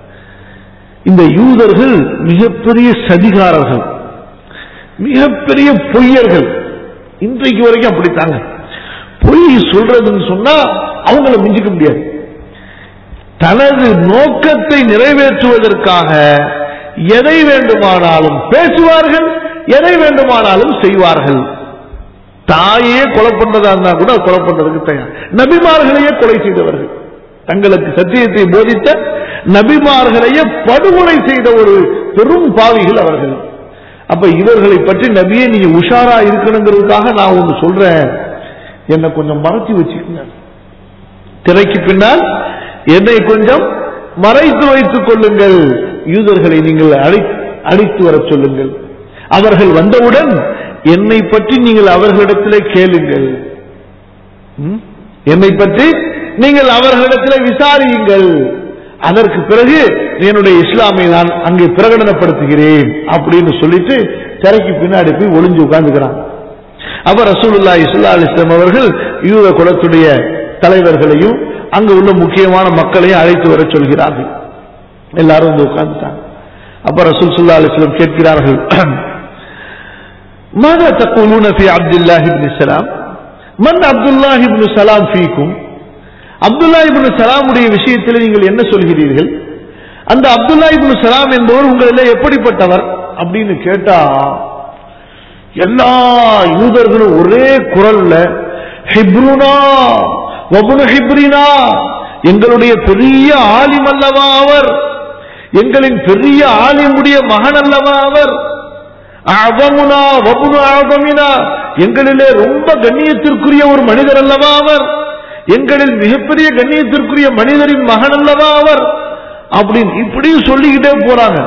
இந்த யூதர்கள் மிகப்பெரிய சதிகாரர்கள் மிகப்பெரிய பொய்யர்கள் இன்றைக்கு வரைக்கும் அப்படித்தாங்க பொய் சொல்றதுன்னு சொன்னா அவங்கள மிஞ்சிக்க முடியாது தனது நோக்கத்தை நிறைவேற்றுவதற்காக எதை வேண்டுமானாலும் பேசுவார்கள் எதை வேண்டுமானாலும் செய்வார்கள் தாயே கொலை பண்றதா இருந்தா கூட கொலை பண்றதுக்கு தயார் நபிமார்களையே கொலை செய்தவர்கள் தங்களுக்கு சத்தியத்தை போதித்த நபிமார்களையே படுகொலை செய்த ஒரு பெரும் பாவிகள் அவர்கள் அப்ப இவர்களை பற்றி நபியே நீங்க உஷாரா இருக்கணுங்கிறதுக்காக நான் ஒண்ணு சொல்றேன் என்னை கொஞ்சம் மறைச்சு வச்சுக்கோங்க திரைக்கு பின்னால் என்னை கொஞ்சம் மறைத்து வைத்துக் கொள்ளுங்கள் யூதர்களை நீங்கள் அழை அழைத்து வரச் சொல்லுங்கள் அவர்கள் வந்தவுடன் என்னை பற்றி நீங்கள் அவர்களிடத்திலே கேளுங்கள் ம்? என்னை பற்றி நீங்கள் அவர்களிடத்திலே விசாரியுங்கள் அதற்கு பிறகு என்னுடைய இஸ்லாமை நான் அங்கே பிரகடனப்படுத்துகிறேன் அப்படின்னு சொல்லிட்டு திரைக்கு பின்னாடி போய் ஒளிஞ்சு உட்கார்ந்துக்கிறாங்க அப்ப ரசூலுல்லா இஸ்லா அலிஸ்லாம் அவர்கள் யூத குலத்துடைய தலைவர்களையும் அங்க உள்ள முக்கியமான மக்களையும் அழைத்து வர சொல்கிறார்கள் எல்லாரும் வந்து உட்கார்ந்துட்டாங்க அப்ப ரசூல் சுல்லா அலிஸ்லாம் கேட்கிறார்கள் ماذا تقولون في عبد الله بن سلام من عبد الله بن سلام فيكم அப்துல்லா இப்னு சலாமுடைய விஷயத்தில் நீங்கள் என்ன சொல்கிறீர்கள் அந்த அப்துல்லா இப்னு சலாம் என்பவர் உங்களில் எப்படிப்பட்டவர் அப்படின்னு கேட்டா எல்லா யூதர்களும் ஒரே குரல்ல ஹிப்ருனா வபுனு ஹிப்ரினா எங்களுடைய பெரிய ஆலிம் அல்லவா அவர் எங்களின் பெரிய ஆலிமுடைய மகன் அல்லவா அவர் அவமுனா வபுனு ஆபமினா எங்களிலே ரொம்ப கண்ணியத்திற்குரிய ஒரு மனிதர் அல்லவா அவர் எங்களில் மிகப்பெரிய கண்ணியத்திற்குரிய மனிதரின் மகன் அல்லவா அவர் அப்படின்னு இப்படியும் சொல்லிக்கிட்டே போறாங்க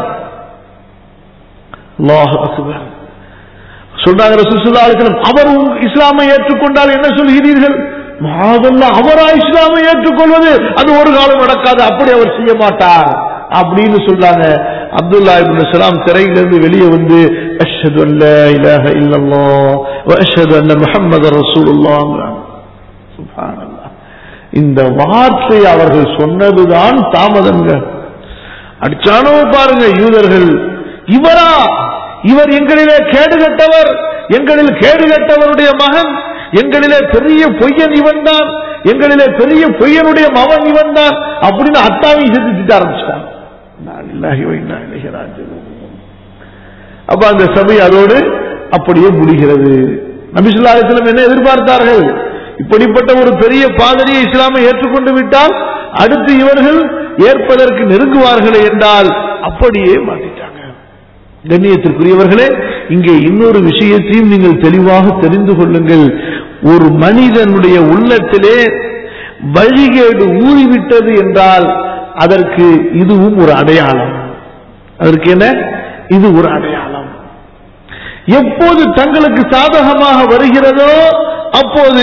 அல்லாஹ் அக்பர் சொன்னாங்க ரசூலுல்லாஹி அலைஹி வஸல்லம், அவர் உங்க இஸ்லாமை ஏற்றுக்கொண்டால் என்ன சொல்கிறீர்கள் மாதல்ல அவரா இஸ்லாமை ஏற்றுக்கொள்வது அது ஒரு காலம் நடக்காது அப்படி அவர் செய்ய மாட்டார் அப்படின்னு சொல்றாங்க அப்துல்லா இப்னு சலாம் திரையிலிருந்து வெளியே வந்து அஷ்ஹது அல்ல இலாஹ இல்லல்லாஹ் வ அஷ்ஹது அன்ன முஹம்மது ரசூலுல்லாஹ் சுப்ஹானல்லாஹ் இந்த வார்த்தை அவர்கள் சொன்னதுதான் தாமதங்க அடிச்சானோ பாருங்க யூதர்கள் இவரா இவர் எங்களிலே கேடு கட்டவர் எங்களில் கேடு கட்டவருடைய மகன் எங்களிலே பெரிய பொய்யன் இவன் தான் எங்களிலே பெரிய பொய்யனுடைய மகன் இவன் தான் அப்படின்னு அத்தாவையும் சேர்த்து திட்ட ஆரம்பிச்சிட்டாங்க நான் இல்லாஹி வ இன்னா இலைஹி ராஜிஊன். அப்ப அந்த சபை அதோடு அப்படியே முடிகிறது நபிசுல்லாஹிஸ்லம் என்ன எதிர்பார்த்தார்கள் இப்படிப்பட்ட ஒரு பெரிய பாதிரியை இஸ்லாமை ஏற்றுக்கொண்டு விட்டால் அடுத்து இவர்கள் ஏற்பதற்கு நெருங்குவார்களே என்றால் அப்படியே மாட்டிட்டாங்க கண்ணியத்திற்குரியவர்களே இங்கே இன்னொரு விஷயத்தையும் நீங்கள் தெளிவாக தெரிந்து கொள்ளுங்கள் ஒரு மனிதனுடைய உள்ளத்திலே வழிகேடு ஊறிவிட்டது என்றால் அதற்கு இதுவும் ஒரு அடையாளம் அதற்கு என்ன இது ஒரு அடையாளம் எப்போது தங்களுக்கு சாதகமாக வருகிறதோ அப்போது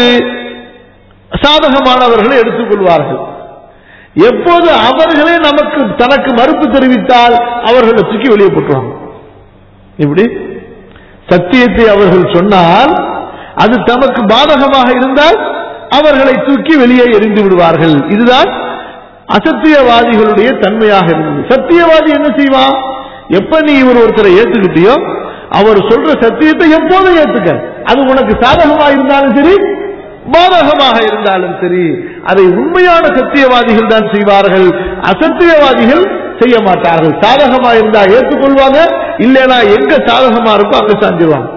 சாதகமானவர்களை எடுத்துக்கொள்வார்கள் எப்போது அவர்களே நமக்கு தனக்கு மறுப்பு தெரிவித்தால் அவர்களை தூக்கி வெளியே போட்டுருவாங்க இப்படி சத்தியத்தை அவர்கள் சொன்னால் அது தமக்கு பாதகமாக இருந்தால் அவர்களை தூக்கி வெளியே எறிந்து விடுவார்கள் இதுதான் அசத்தியவாதிகளுடைய தன்மையாக இருந்தது சத்தியவாதி என்ன செய்வான் எப்ப நீ இவர் ஒருத்தரை ஏத்துக்கிட்டியோ அவர் சொல்ற சத்தியத்தை எப்போதும் ஏத்துக்க அது உனக்கு சாதகமாக இருந்தாலும் சரி பாதகமாக இருந்தாலும் சரி அதை உண்மையான சத்தியவாதிகள் தான் செய்வார்கள் அசத்தியவாதிகள் செய்ய மாட்டார்கள் சாதகமா இருந்தா ஏற்றுக்கொள்வாங்க இல்லைனா எங்க சாதகமா இருக்கோ அங்க சாஞ்சிருவாங்க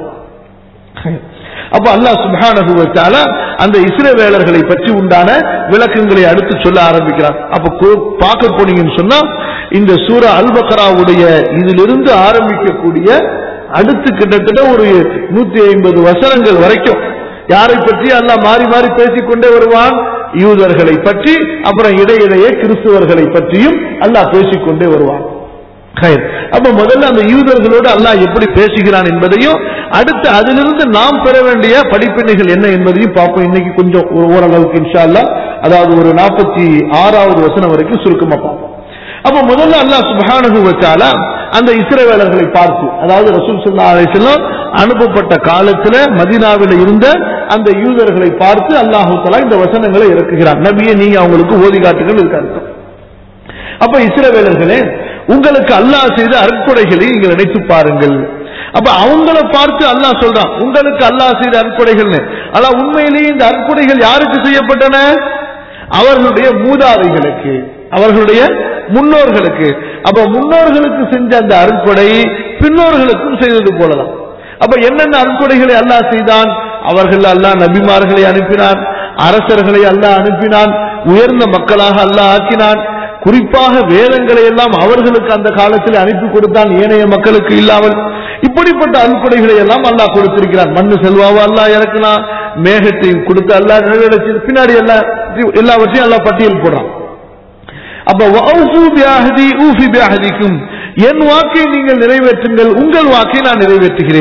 அப்ப அல்லாஹ் சுப்ஹானஹு வ தஆலா அந்த இஸ்ரவேலர்களை பற்றி உண்டான விளக்கங்களை அடுத்து சொல்ல ஆரம்பிக்கிறார் அப்ப கு- பார்க்க போனீங்கன்னு சொன்னா இந்த சூரா அல் பக்ராவுடைய இதிலிருந்து ஆரம்பிக்கக்கூடிய அடுத்து கிட்டத்தட்ட ஒரு நூத்தி ஐம்பது வசனங்கள் வரைக்கும் யாரை பற்றி அல்லாஹ் மாறி மாறி பேசிக்கொண்டே வருவான் யூதர்களை பற்றி அப்புறம் இடையிடையே கிறிஸ்துவர்களை பற்றியும் அல்லாஹ் பேசிக்கொண்டே வருவான் ஹைர். அப்ப முதல்ல அந்த யூதர்களோடு அல்லாஹ் எப்படி பேசுகிறான் என்பதையும் அடுத்து அதிலிருந்து நாம் பெற வேண்டிய படிப்பினைகள் என்ன என்பதையும் பார்ப்போம் இன்னைக்கு கொஞ்சம் ஒரு ஓரளவுக்கு இன்ஷா அல்லாஹ் அதாவது ஒரு நாற்பத்தி ஆறாவது வசனம் வரைக்கும் சுருக்கமா பார்ப்போம் அப்ப முதல்ல அல்லாஹ் சுப்ஹானஹு வ தஆலா அந்த இஸ்ரவேலர்களை பார்த்து அதாவது ரசூல் ஸல்லல்லாஹு அலைஹி வஸல்லம் அனுப்பப்பட்ட காலத்துல மதீனாவில் இருந்த அந்த யூதர்களை பார்த்து அல்லாஹ் தஆலா இந்த வசனங்களை இறக்குகிறான் நபியே நீங்க அவங்களுக்கு ஓதி காட்டுங்கள் இருக்கு அர்த்தம் அப்ப இஸ்ரவேலர்களே உங்களுக்கு அல்லாஹ் செய்த அற்புடைகளை நீங்கள் நினைத்து பாருங்கள் அப்ப அவங்கள பார்த்து அல்லாஹ் சொல்றான் உங்களுக்கு அல்லாஹ் செய்த அற்புடைகள்னு ஆனா உண்மையிலேயே இந்த அற்புடைகள் யாருக்கு செய்யப்பட்டன அவர்களுடைய மூதாதைகளுக்கு அவர்களுடைய முன்னோர்களுக்கு அப்ப முன்னோர்களுக்கு செஞ்ச அந்த அருட்கொடை பின்னோர்களுக்கும் செய்தது போலதான் அப்ப என்னென்ன அருட்கொடைகளை அல்லாஹ் செய்தான் அவர்கள் அல்லாஹ் நபிமார்களை அனுப்பினான் அரசர்களை அல்லாஹ் அனுப்பினான் உயர்ந்த மக்களாக அல்லாஹ் ஆக்கினான் குறிப்பாக வேதங்களை எல்லாம் அவர்களுக்கு அந்த காலத்தில் அனுப்பி கொடுத்தான் ஏனைய மக்களுக்கு இல்லாமல் இப்படிப்பட்ட அருட்கொடைகளை எல்லாம் அல்லாஹ் கொடுத்திருக்கிறான் மண்ணு செல்வாவா அல்லாஹ் இறக்குனான் மேகத்தை கொடுத்து அல்லாஹ் நிறைவேற்றி பின்னாடி எல்லாம் எல்லாவற்றையும் அல்லாஹ் பட்டியல் போடுறான் அப்ப வஅஃபு பிஅஹதி ஊஃபி பிஅஹதிக்கும் என் வாக்கை நீங்கள் நிறைவேற்றுங்கள் உங்கள் வாக்கை நான் நிறைவேற்றுகிறேன்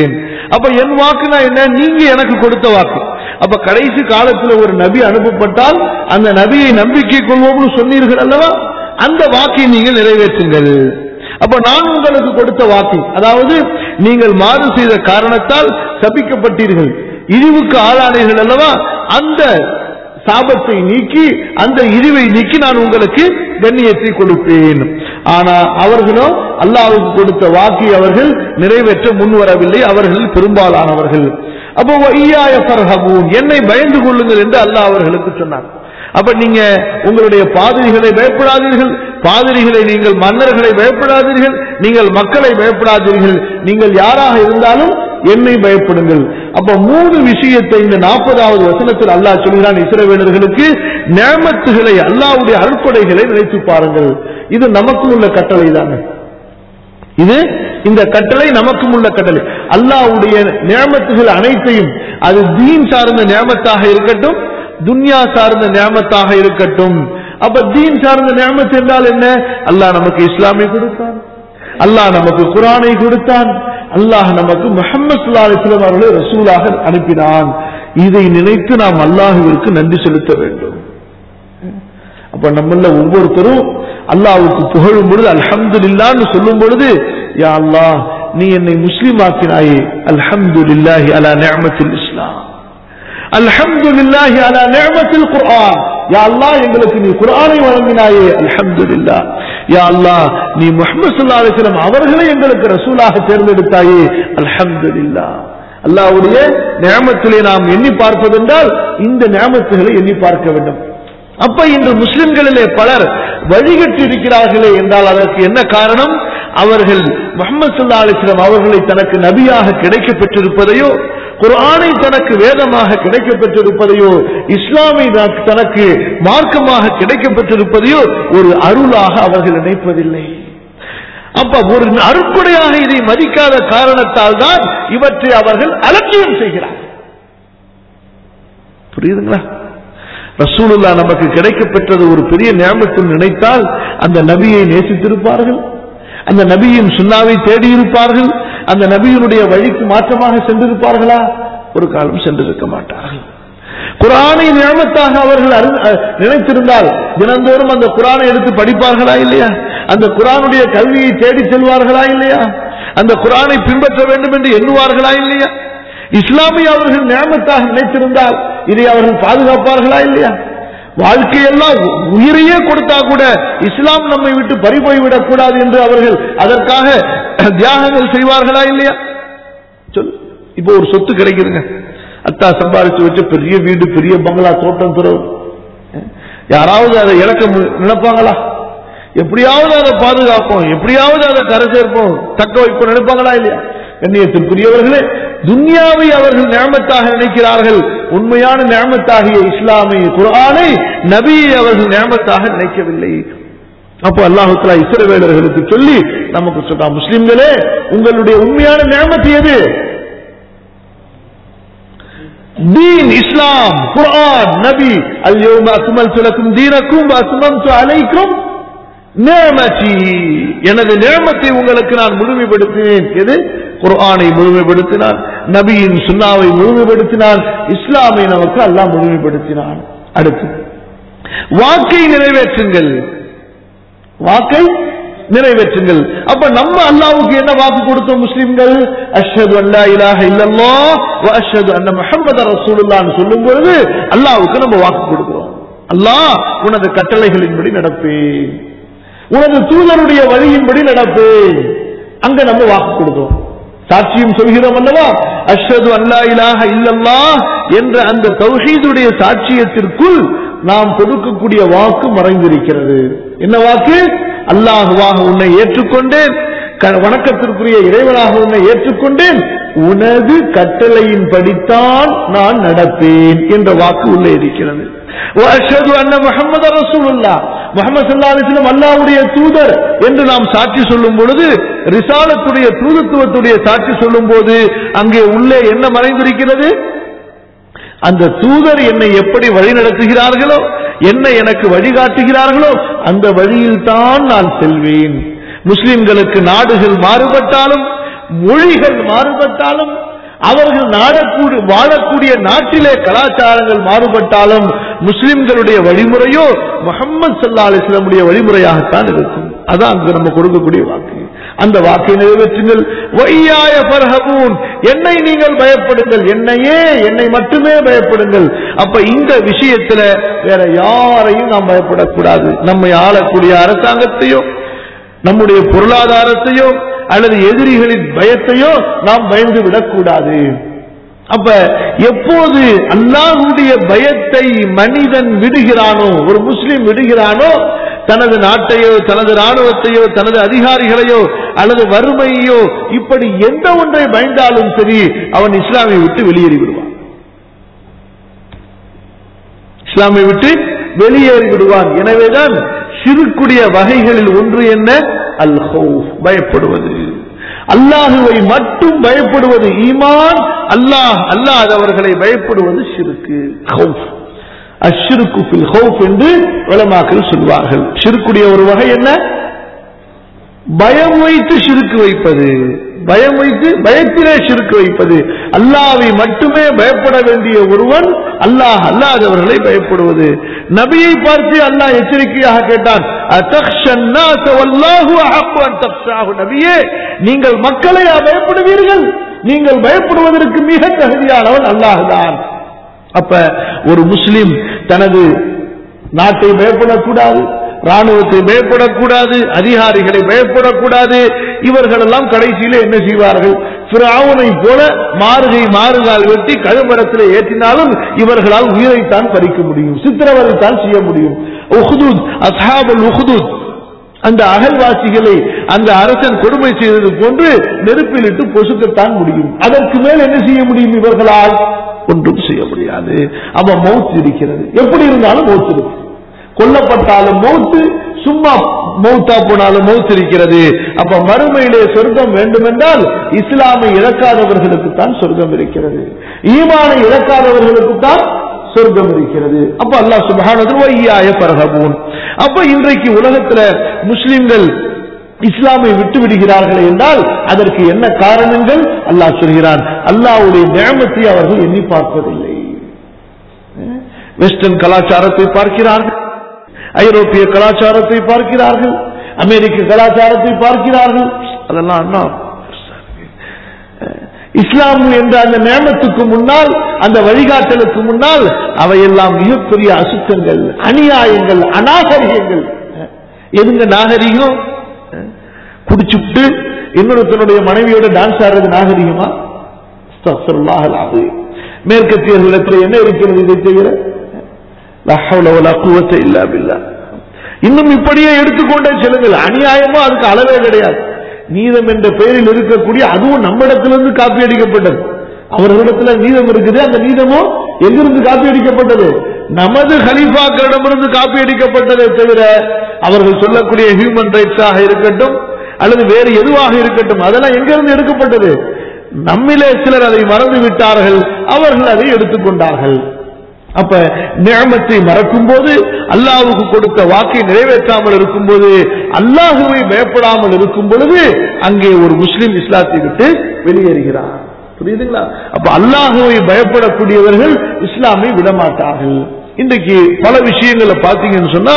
அப்ப என் வாக்குனா என்ன நீங்க எனக்கு கொடுத்த வாக்கு அப்ப கடைசி காலத்துல ஒரு நபி அனுப்பப்பட்டால் அந்த நபியை நம்பிக்கை கொள்வோம்னு சொன்னீர்கள் அல்லவா அந்த வாக்கை நீங்கள் நிறைவேற்றுங்கள் அப்ப நான் உங்களுக்கு கொடுத்த வாக்கு அதாவது நீங்கள் மாறு செய்த காரணத்தால் சபிக்கப்பட்டீர்கள் இழிவுக்கு ஆளானீர்கள் அல்லவா அந்த சாபத்தை நீக்கி அந்த இழிவை நீக்கி நான் உங்களுக்கு கண்ணியத்தை கொடுப்பேன் ஆனா அவர்களோ அல்லாவுக்கு கொடுத்த வாக்கை அவர்கள் நிறைவேற்ற முன்வரவில்லை அவர்கள் பெரும்பாலானவர்கள் அப்போ வையாய ஃபர்ஹபூன் என்னை பயந்து கொள்ளுங்கள் என்று அல்லாஹ் அவர்களுக்கு சொன்னார் அப்ப நீங்க உங்களுடைய பாதிரிகளை பயப்படாதீர்கள் பாதிரிகளை நீங்கள் மன்னர்களை பயப்படாதீர்கள் நீங்கள் மக்களை பயப்படாதீர்கள் நீங்கள் யாராக இருந்தாலும் என்னை பயப்படுங்கள் அப்ப மூணு விஷயத்தை இந்த நாற்பதாவது வசனத்தில் அல்லாஹ் சொல்கிறான் இஸ்ரவேலர்களுக்கு நேமத்துகளை அல்லாஹ்வுடைய அருட்கொடைகளை நினைத்து பாருங்கள் இது நமக்கு உள்ள கட்டளை தானே இது இந்த கட்டளை நமக்கும் உள்ள கட்டளை அல்லாஹ்வுடைய நியமத்துகள் அனைத்தையும் அது தீன் சார்ந்த நியமத்தாக இருக்கட்டும் துன்யா சார்ந்த நியமத்தாக இருக்கட்டும் அப்ப தீன் சார்ந்த நியமத் என்றால் என்ன அல்லாஹ் நமக்கு இஸ்லாமை கொடுத்தான் அல்லாஹ் நமக்கு குரானை கொடுத்தான் அல்லாஹ் நமக்கு முஹம்மது ஸல்லல்லாஹு அலைஹி வஸல்லம் அவர்களை ரசூலாக அனுப்பினான் இதை நினைத்து நாம் அல்லாஹுவிற்கு நன்றி செலுத்த வேண்டும் அப்ப நம்மள ஒவ்வொருத்தரும் அல்லாஹ்வுக்கு புகழும் பொழுது அல்ஹம்துலில்லாஹ்னு சொல்லும் பொழுது யா அல்லாஹ் நீ என்னை முஸ்லீம் ஆக்கினாயே அல்ஹம்துலில்லாஹி அலா நிஅமத்தில் இஸ்லாம் அல்ஹம்துலில்லாஹி அலா நிஅமத்தில் குர்ஆன் யா அல்லாஹ் எங்களுக்கு நீ குர்ஆனை வழங்கினாயே அல்ஹம்துலில்லாஹ் யா அல்லாஹ் நீ முஹம்மது ஸல்லல்லாஹு அலைஹி வஸல்லம் அவர்களை எங்களுக்கு ரசூலாக தேர்ந்தெடுத்தாயே அல்ஹம்துலில்லாஹ் அல்லாஹ்வுடைய நியமத்திலே நாம் எண்ணி பார்ப்பதென்றால் இந்த நியமத்துகளை எண்ணி பார்க்க வேண்டும் அப்ப இன்று முஸ்லிம்களிலே பலர் வழிகட்டு இருக்கிறார்களே என்றால் அதற்கு என்ன காரணம் அவர்கள் முகமது சல்லா அலிஸ்லாம் அவர்களை தனக்கு நபியாக கிடைக்க பெற்றிருப்பதையோ குர்ஆனை தனக்கு வேதமாக கிடைக்க பெற்றிருப்பதையோ இஸ்லாமை தனக்கு- தனக்கு மார்க்கமாக கிடைக்க பெற்றிருப்பதையோ ஒரு அருளாக அவர்கள் நினைப்பதில்லை அப்ப ஒரு அருட்கொடையாக இதை மதிக்காத காரணத்தால் தான் இவற்றை அவர்கள் அலட்சியம் செய்கிறார்கள் புரியுதுங்களா ரசூலுல்லா நமக்கு கிடைக்க பெற்றது ஒரு பெரிய ஞாபகத்தில் நினைத்தால் அந்த நபியை நேசித்திருப்பார்கள் அந்த நபியின் சுண்ணாவை தேடியிருப்பார்கள் அந்த நபியினுடைய வழிக்கு மாற்றமாக சென்றிருப்பார்களா ஒரு காலம் சென்றிருக்க மாட்டார்கள் குரானை நியமத்தாக அவர்கள் அறி- அஹ் நினைத்திருந்தால் தினந்தோறும் அந்த குரானை எடுத்து படிப்பார்களா இல்லையா அந்த குரானுடைய கல்வியை தேடி செல்வார்களா இல்லையா அந்த குரானை பின்பற்ற வேண்டும் என்று எண்ணுவார்களா இல்லையா இஸ்லாமை அவர்கள் நியமத்தாக நினைத்திருந்தால் இதை அவர்கள் பாதுகாப்பார்களா இல்லையா வாழ்க்கையெல்லாம் உயிரையே கொடுத்தா கூட இஸ்லாம் நம்மை விட்டு பறிபோய் விடக்கூடாது என்று அவர்கள் அதற்காக தியாகங்கள் செய்வார்களா இல்லையா சொல்லு இப்போ ஒரு சொத்து கிடைக்குதுங்க அத்தா சம்பாதிச்சு வச்ச பெரிய வீடு பெரிய பங்களா தோட்டம் துறவு யாராவது அதை இழக்க மு- நினைப்பாங்களா எப்படியாவது அதை பாதுகாப்போம் எப்படியாவது அதை கரை சேர்ப்போம் தக்க வைப்போம் நினைப்பாங்களா இல்லையா கண்ணியத்திற்குரியவர்களே துன்யாவை அவர்கள் நியமத்தாக நினைக்கிறார்கள் உண்மையான நியமத்தாகிய இஸ்லாமை குர்ஆனை நபியை அவர்கள் நியமத்தாக நினைக்கவில்லை அப்போ அல்லாஹு தஆலா இஸ்ரவேலர்களுக்கு சொல்லி நமக்கு சொல்றான் முஸ்லிம்களே உங்களுடைய உண்மையான நியமத்து எது தீன் இஸ்லாம் குர்ஆன் நபி அல்யௌம அக்மல்து லக்கும் தீனக்கும் அஸ்மம்து அலைக்கும் நேமதி எனது நேமத்தை உங்களுக்கு நான் முழுமைப்படுத்தினேன் எது குர்ஆனை முழுமைப்படுத்தினான் நபியின் சுன்னாவை முழுமைப்படுத்தினான் இஸ்லாமை நமக்கு அல்லாஹ் முழுமைப்படுத்தினான் அடுத்து வாக்கை நிறைவேற்றுங்கள் வாக்கை நிறைவேற்றுங்கள் அப்ப நம்ம அல்லாவுக்கு என்ன வாக்கு கொடுத்தோம் முஸ்லிம்கள் அஷ்ஹது அல்லா இலாஹ இல்லல்லாஹ் வ அஷ்ஹது அன்ன முஹம்மது ரசூலுல்லாஹ்னு சொல்லும் பொழுது அல்லாவுக்கு நம்ம வாக்கு கொடுக்கிறோம் அல்லாஹ் உனது கட்டளைகளின்படி நடப்பேன் உனது தூதருடைய வழியின்படி நடப்பேன் அங்க நம்ம வாக்கு கொடுக்கிறோம் சாட்சியம் சொல்கிறோம் அல்லவா அஷ்ஹது அல்லா இலாஹ இல்லல்லாஹ் என்ற அந்த தௌஹீதுடைய சாட்சியத்திற்குள் நாம் கொடுக்கக்கூடிய வாக்கு மறைந்திருக்கிறது என்ன வாக்கு அல்லாஹுவாக உன்னை ஏற்றுக்கொண்டேன் க- வணக்கத்திற்குரிய இறைவனாக உன்னை ஏற்றுக்கொண்டேன் உனது கட்டளையின் படித்தான் நான் நடப்பேன் என்ற வாக்கு உள்ளே இருக்கிறது வஅஷ்ஹது அன்ன முஹம்மது ரசூலுல்லாஹ் முஹம்மது ஸல்லல்லாஹு அலைஹி வஸல்லம் அல்லாஹ்வுடைய தூதர் என்று நாம் சாட்சி சொல்லும் பொழுது ரிசாலத்துடைய தூதத்துவத்துடைய சாட்சி சொல்லும் போது அங்கே உள்ளே என்ன மறைந்திருக்கிறது அந்த தூதர் என்னை எப்படி வழி நடத்துகிறார்களோ என்ன எனக்கு வழிகாட்டுகிறார்களோ அந்த வழியில் தான் நான் செல்வேன் முஸ்லிம்களுக்கு நாடுகள் மாறுபட்டாலும் மொழிகள் மாறுபட்டாலும் அவர்கள் நாடக்கூடிய வாழக்கூடிய நாட்டிலே கலாச்சாரங்கள் மாறுபட்டாலும் முஸ்லிம்களுடைய வழிமுறையோ முகமது சல்லா அலிஸ்லமுடைய வழிமுறையாகத்தான் இருக்கும் அதான் அங்கு நம்ம கொடுக்கக்கூடிய வாக்கு அந்த வாக்கை நிறைவேற்றுங்கள் வையாய பரஹபூன் என்னை நீங்கள் பயப்படுங்கள் என்னையே என்னை மட்டுமே பயப்படுங்கள் அப்ப இந்த விஷயத்துல வேற யாரையும் நாம் பயப்படக்கூடாது நம்மை ஆளக்கூடிய அரசாங்கத்தையோ நம்முடைய பொருளாதாரத்தையோ அல்லது எதிரிகளின் பயத்தையோ நாம் பயந்து விடக்கூடாது அப்ப எப்போது அல்லாஹுடைய பயத்தை மனிதன் விடுகிறானோ ஒரு முஸ்லிம் விடுகிறானோ தனது நாட்டையோ தனது ராணுவத்தையோ தனது அதிகாரிகளையோ அல்லது வறுமையோ இப்படி எந்த ஒன்றை பயந்தாலும் சரி அவன் இஸ்லாமை விட்டு வெளியேறி விடுவான் இஸ்லாமை விட்டு வெளியேறி விடுவான் எனவேதான் சிறுக்குடைய வகைகளில் ஒன்று என்ன அல் ஹவுஃப் பயப்படுவது அல்லாஹுவை மட்டும் பயப்படுவது ஈமான் அல்லாஹ் அல்லாதவர்களை பயப்படுவது சிறுக்கு ஹவுஃப் அஷ்ருக்கு ஃபில் ஹவுஃப் என்று உலமாக்கள் சொல்வார்கள் சிறுக்குடைய ஒரு வகை என்ன பயம் வைத்து சிறுக்கு வைப்பது பயம் வைத்து பயத்திலே சிறுக்கு வைப்பது அல்லாவை மட்டுமே பயப்பட வேண்டிய ஒருவன் அல்லாஹ் அல்லாதவர்களை பயப்படுவது நபியை பார்த்து அல்லாஹ் எச்சரிக்கையாக கேட்டான் "அத்தக்ஷன் நாஸ வல்லாஹு அஹப்பு அன் தக்ஷாஹு." நபியே நீங்கள் மக்களையா பயப்படுவீர்கள் நீங்கள் பயப்படுவதற்கு மிக தகுதியானவன் அல்லாஹ்தான் அப்ப ஒரு முஸ்லிம் தனது நாட்டை பயப்படக்கூடாது ராணுவத்தை பயப்படக்கூடாது அதிகாரிகளை பயப்படக்கூடாது இவர்கள் எல்லாம் கடைசியில என்ன செய்வார்கள் பிராவனை போல மாறுகை மாறுகால் வெட்டி கழுமரத்தில் ஏற்றினாலும் இவர்களால் உயிரைத்தான் பறிக்க முடியும் சித்திரவதைத்தான் செய்ய முடியும் உஹ்துத் அஸ்ஹாபுல் உஹ்துத் அந்த அகழ்வாசிகளை அந்த அரசன் கொடுமை செய்தது போன்று நெருப்பிலிட்டு பொசுக்கத்தான் முடியும் அதற்கு மேல் என்ன செய்ய முடியும் இவர்களால் ஒன்றும் செய்ய முடியாது அவ மௌத் இருக்கிறது எப்படி இருந்தாலும் மௌத் இருக்கு கொல்லப்பட்டாலும் மௌத்து சும்மா மௌத்தா போனாலும் மௌத் இருக்கிறது அப்ப மறுமையிலே சொர்க்கம் வேண்டுமென்றால் இஸ்லாமை இழக்காதவர்களுக்கு தான் சொர்க்கம் இருக்கிறது ஈமானை இழக்காதவர்களுக்கு தான் சொர்க்கம் இருக்கிறது அப்ப அல்லாஹ் சுபஹானது வையாய பரகபூன் அப்ப இன்றைக்கு உலகத்துல முஸ்லிம்கள் இஸ்லாமை விட்டு விடுகிறார்கள் என்றால் அதற்கு என்ன காரணங்கள் அல்லாஹ் சொல்கிறான் அல்லாஹ்வுடைய நியமத்தை அவர்கள் எண்ணி பார்ப்பதில்லை வெஸ்டர்ன் கலாச்சாரத்தை பார்க்கிறார்கள் ஐரோப்பிய கலாச்சாரத்தை பார்க்கிறார்கள் அமெரிக்க கலாச்சாரத்தை பார்க்கிறார்கள் அதெல்லாம் அண்ணா இஸ்லாம் என்ற அந்த நேமத்துக்கு முன்னால் அந்த வழிகாட்டலுக்கு முன்னால் அவையெல்லாம் மிகப்பெரிய அசுத்தங்கள் அநியாயங்கள் அநாகரிகங்கள் எதுங்க நாகரிகம் குடிச்சுட்டு இன்னொருத்தனுடைய மனைவியோட டான்ஸ் ஆடுறது நாகரிகமா அஸ்தக்ஃபிருல்லாஹ் அல்-அஸீம். மேற்கத்தியர்களிடத்தில் என்ன இருக்கிறது இதை தவிர லா ஹவ்ல வலா குவத்த இல்லா பில்லாஹ். இன்னும் இப்படியே எடுத்துக்கொண்டே செல்லுங்கள் அநியாயமா அதுக்கு அளவே கிடையாது நீதம் என்ற பெயரில் இருக்கக்கூடிய அதுவும் நம்மிடத்திலிருந்து காப்பி அடிக்கப்பட்டது அவர்களிடத்துல நீதம் இருக்குது அந்த நீதமும் எங்கிருந்து காப்பி அடிக்கப்பட்டது நமது ஹலீஃபாக்களிடமிருந்து காப்பி அடிக்கப்பட்டதை தவிர அவர்கள் சொல்லக்கூடிய ஹியூமன் ரைட்ஸாக இருக்கட்டும் அல்லது வேறு எதுவாக இருக்கட்டும் அதெல்லாம் எங்கிருந்து எடுக்கப்பட்டது நம்மிலே சிலர் அதை மறந்து விட்டார்கள் அவர்கள் அதை எடுத்துக்கொண்டார்கள் அப்ப நியமத்தை மறக்கும் போது அல்லாஹுக்கு கொடுத்த வாக்கை நிறைவேற்றாமல் இருக்கும்போது அல்லாஹுவை பயப்படாமல் இருக்கும் பொழுது அங்கே ஒரு முஸ்லிம் இஸ்லாத்தை விட்டு வெளியேறுகிறார் புரியுதுங்களா அப்ப அல்லாஹுவை பயப்படக்கூடியவர்கள் இஸ்லாமை விடமாட்டார்கள் இன்றைக்கு பல விஷயங்களை பார்த்தீங்கன்னு சொன்னா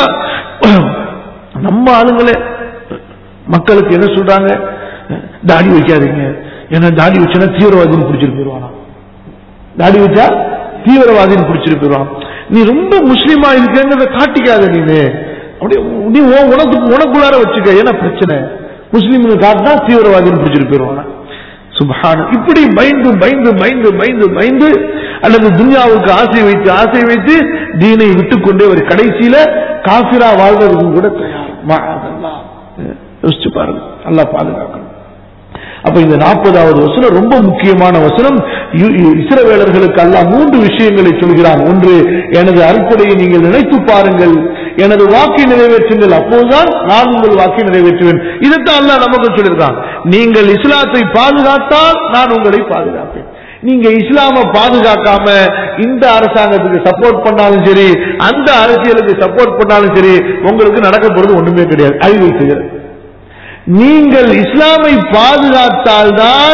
நம்ம ஆளுங்களே மக்களுக்கு என்ன சொல்றாங்க தாடி வைக்காதீங்க ஏன்னா தாடி வச்சா தீவிரவாதின்னு பிடிச்சிட்டு போயிருவானா தாடி வச்சா தீவிரவாதின்னு பிடிச்சிட்டு போயிருவான் நீ ரொம்ப முஸ்லீமா இருக்கங்கிறத காட்டிக்காத நீனு அப்படியே நீ உன் உனக்கு உனக்குள்ளார வச்சுக்க ஏன்னா பிரச்சனை முஸ்லீம்னு காட்டினா தீவிரவாதின்னு பிடிச்சிட்டு போயிருவானா சுபஹான இப்படி பயந்து பயந்து பயந்து பயந்து பயந்து அல்லது துன்யாவுக்கு ஆசை வைத்து ஆசை வைத்து தீனை விட்டுக்கொண்டே ஒரு கடைசியில காபிரா வாழ்வதற்கு கூட தயார் மஅதல்லாஹ். யோசிச்சு பாருங்க நல்லா பாதுகாக்கணும் அப்ப இந்த நாற்பதாவது வசனம் ரொம்ப முக்கியமான வசனம் இ- இ- இஸ்ரவேலர்களுக்கு அல்லாஹ் மூன்று விஷயங்களை சொல்கிறான் ஒன்று எனது அற்புடையை நீங்கள் நினைத்து பாருங்கள் எனது வாக்கை நிறைவேற்றுங்கள் அப்போதுதான் நான் உங்கள் வாக்கை நிறைவேற்றுவேன் இதைத்தான் அல்லாஹ் நமக்கு சொல்லியிருக்கான் நீங்கள் இஸ்லாத்தை பாதுகாத்தால் நான் உங்களை பாதுகாப்பேன் நீங்க இஸ்லாம பாதுகாக்காம இந்த அரசாங்கத்துக்கு சப்போர்ட் பண்ணாலும் சரி அந்த அரசியலுக்கு சப்போர்ட் பண்ணாலும் சரி உங்களுக்கு நடக்க போறது ஒண்ணுமே கிடையாது அறிவை செய்கிறது நீங்கள் இஸ்லாமை பாதுகாத்தால்தான்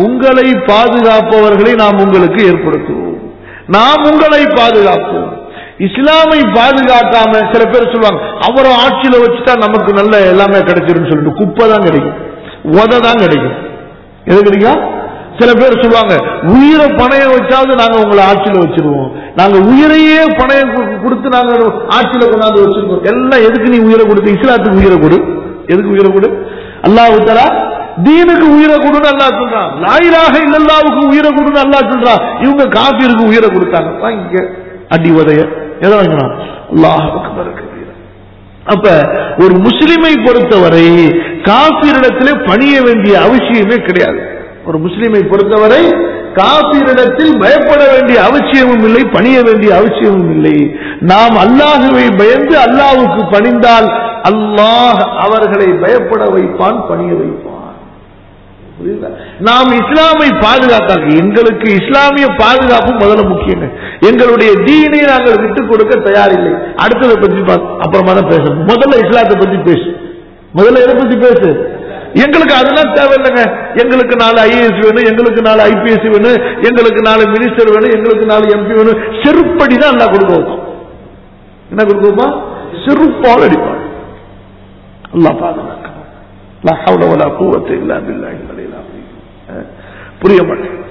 உங்களை பாதுகாப்பவர்களை நாம் உங்களுக்கு ஏற்படுத்துவோம் நாம் உங்களை பாதுகாப்போம் இஸ்லாமை பாதுகாக்காம சில பேர் சொல்லுவாங்க அவரை ஆட்சியில வச்சுட்டா நமக்கு நல்ல எல்லாமே கிடைச்சிரும் சொல்லிட்டு குப்பை தான் கிடைக்கும் உத தான் கிடைக்கும் எது கிடைக்கும் சில பேர் சொல்லுவாங்க உயிரை பணையம் வச்சாவது நாங்க உங்களை ஆட்சியில வச்சிருவோம் நாங்க உயிரையே பணையம் கு- கொடுத்து நாங்க ஆட்சியில கொண்டாந்து வச்சிருக்கோம் எல்லாம் எதுக்கு நீ உயிரை கொடுத்து இஸ்லாத்துக்கு உயிரை கொடு எதுக்கு உயிரை கொடு அல்லாஹ் தலா தீனுக்கு உயிரை கொடுன்னு அல்லாஹ் சொல்றான் லாயிலாக இல்லல்லாவுக்கு உயிரை கொடுன்னு அல்லாஹ் சொல்றான் இவங்க காபிருக்கு உயிரை கொடுத்தாங்க வாங்கிக்க அடி உதைய எதை வாங்கினான் அல்லாஹ் அக்பர் கபீரா. அப்ப ஒரு முஸ்லிமை பொறுத்தவரை காபிரிடத்திலே பணிய வேண்டிய அவசியமே கிடையாது ஒரு முஸ்லிமை பொறுத்தவரை காபிரிடத்தில் பயப்பட வேண்டிய அவசியமும் இல்லை பணிய வேண்டிய அவசியமும் இல்லை நாம் அல்லாஹுவை பயந்து அல்லாஹ்வுக்கு பணிந்தால் அல்லாஹ் அவர்களை பயப்பட வைப்பான் பணிய வைப்பான் புரியுதா? நாம் இஸ்லாமை பாதுகாத்தாங்க எங்களுக்கு இஸ்லாமிய பாதுகாப்பு முதல்ல முக்கியங்க எங்களுடைய தீனை நாங்கள் விட்டுக் கொடுக்க தயாரில்லை அடுத்ததை பத்தி பா- அப்புறமா தான் பேசணும் முதல்ல இஸ்லாத்தை பத்தி பேசு முதல்ல எதை பத்தி பேசு எங்களுக்கு அதெல்லாம் தேவையில்லைங்க எங்களுக்கு நாலு ஐஏஎஸ் வேணும் எங்களுக்கு நாலு ஐபிஎஸ் வேணும் எங்களுக்கு நாலு மினிஸ்டர் வேணும் எங்களுக்கு நாலு எம்பி வேணும் செருப்படி தான் எல்லாம் கொடுக்க வைப்போம் என்ன கொடுக்க வைப்பான் செருப்பால் அடிப்பான் அல்லாஹ் பாதுகாக்கணும் லா ஹவ்ல வலா குவத்த இல்லா பில்லாஹில் அலியில் அஸீம். அஹ், புரிய மாட்டேங்குது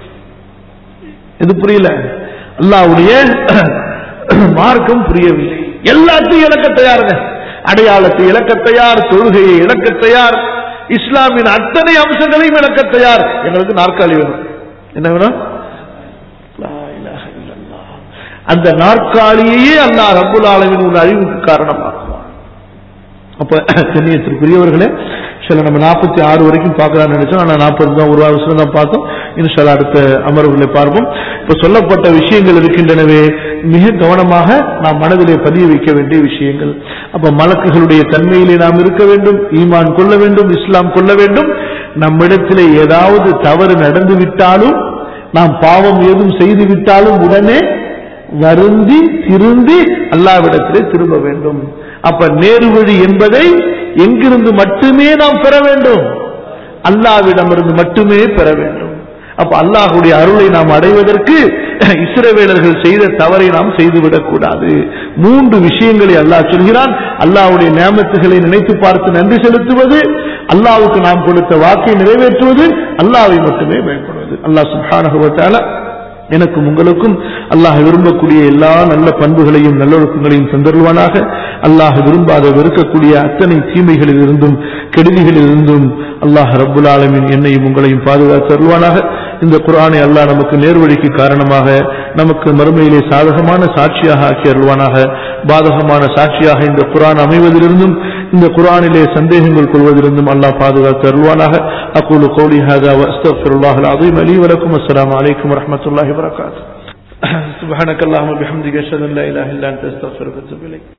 இது புரியல அல்லாஹ்வுடைய மார்க்கம் புரியவில்லை எல்லாத்தையும் இழக்க தயாருங்க அடையாளத்தை இழக்க தயார் தொழுகையை இழக்க தயார் இஸ்லாமின் அத்தனை அம்சங்களையும் இழக்க தயார் எங்களுக்கு நாற்காலி வேணும் என்ன வேணும் லா இலாஹ இல்லல்லாஹ். அந்த நாற்காலியையே அல்லாஹ் ரப்புல் ஆலமீன் ஒரு அழிவுக்கு காரணமாக்குவான் அப்ப கண்ணியத்திற்குரியவர்களே சில நம்ம நாற்பத்தி ஆறு வரைக்கும் பார்க்கலாம்னு நினைச்சோம் ஆனா நாற்பது தான் ஒரு வருஷம் தான் பார்த்தோம் இன்ஷால்லா அடுத்த அமர்வுகளை பார்ப்போம் இப்ப சொல்லப்பட்ட விஷயங்கள் இருக்கின்றனவே மிக கவனமாக நாம் மனதிலே பதிய வைக்க வேண்டிய விஷயங்கள் அப்ப மலக்குகளுடைய தன்மையிலே நாம் இருக்க வேண்டும் ஈமான் கொள்ள வேண்டும் இஸ்லாம் கொள்ள வேண்டும் நம்மிடத்திலே ஏதாவது தவறு நடந்து விட்டாலும் நாம் பாவம் ஏதும் செய்து விட்டாலும் உடனே வருந்தி திருந்தி அல்லாவிடத்திலே திரும்ப வேண்டும் அப்ப நேர்வழி என்பதை எங்கிருந்து மட்டுமே நாம் பெற வேண்டும் அல்லாவிடமிருந்து மட்டுமே பெற வேண்டும் அப்ப அல்லாஹுடைய அருளை நாம் அடைவதற்கு இஸ்ரவேலர்கள் செய்த தவறை நாம் செய்துவிடக் கூடாது மூன்று விஷயங்களை அல்லாஹ் சொல்கிறான் அல்லாஹ்வுடைய நியமத்துகளை நினைத்து பார்த்து நன்றி செலுத்துவது அல்லாஹ்வுக்கு நாம் கொடுத்த வாக்கை நிறைவேற்றுவது அல்லாஹ்வை மட்டுமே பயன்படுவது அல்லாஹ் சுப்ஹானஹு வ தஆலா எனக்கும் உங்களுக்கும் அல்லாஹ் விரும்பக்கூடிய எல்லா நல்ல பண்புகளையும் நல்லொழுக்கங்களையும் தந்தருவானாக அல்லாஹ் விரும்பாத வெறுக்கக்கூடிய அத்தனை தீமைகளில் இருந்தும் கெடுதிகளில் இருந்தும் அல்லாஹ் ரப்புல் ஆலமீன் என்னையும் உங்களையும் பாதுகாத்து அருள்வானாக இந்த குர்ஆனை அல்லாஹ் நமக்கு நேர்வழிக்கு காரணமாக நமக்கு மறுமையிலே சாதகமான சாட்சியாக ஆக்கி அருள்வானாக பாதகமான சாட்சியாக இந்த குர்ஆன் அமைவதிலிருந்தும் இந்த குர்ஆனிலே சந்தேகங்கள் கொள்வதிலிருந்தும் அல்லாஹ் பாதுகாத்து அருள்வானாக அகூலு கௌலி ஹாதா வஸ்தக்ஃபிருல்லாஹ் அலீம் அலி வலக்கும் அஸ்ஸலாமு அலைக்கும் வரஹ்மத்துல்லாஹி வபரகாத்துஹு சுப்ஹானக்கல்லாஹும்ம பிஹம்திக அஷ்ஹது அன் லா இலாஹா இல்லா அன்த அஸ்தக்ஃபிருக வ அத்தூபு இலைக்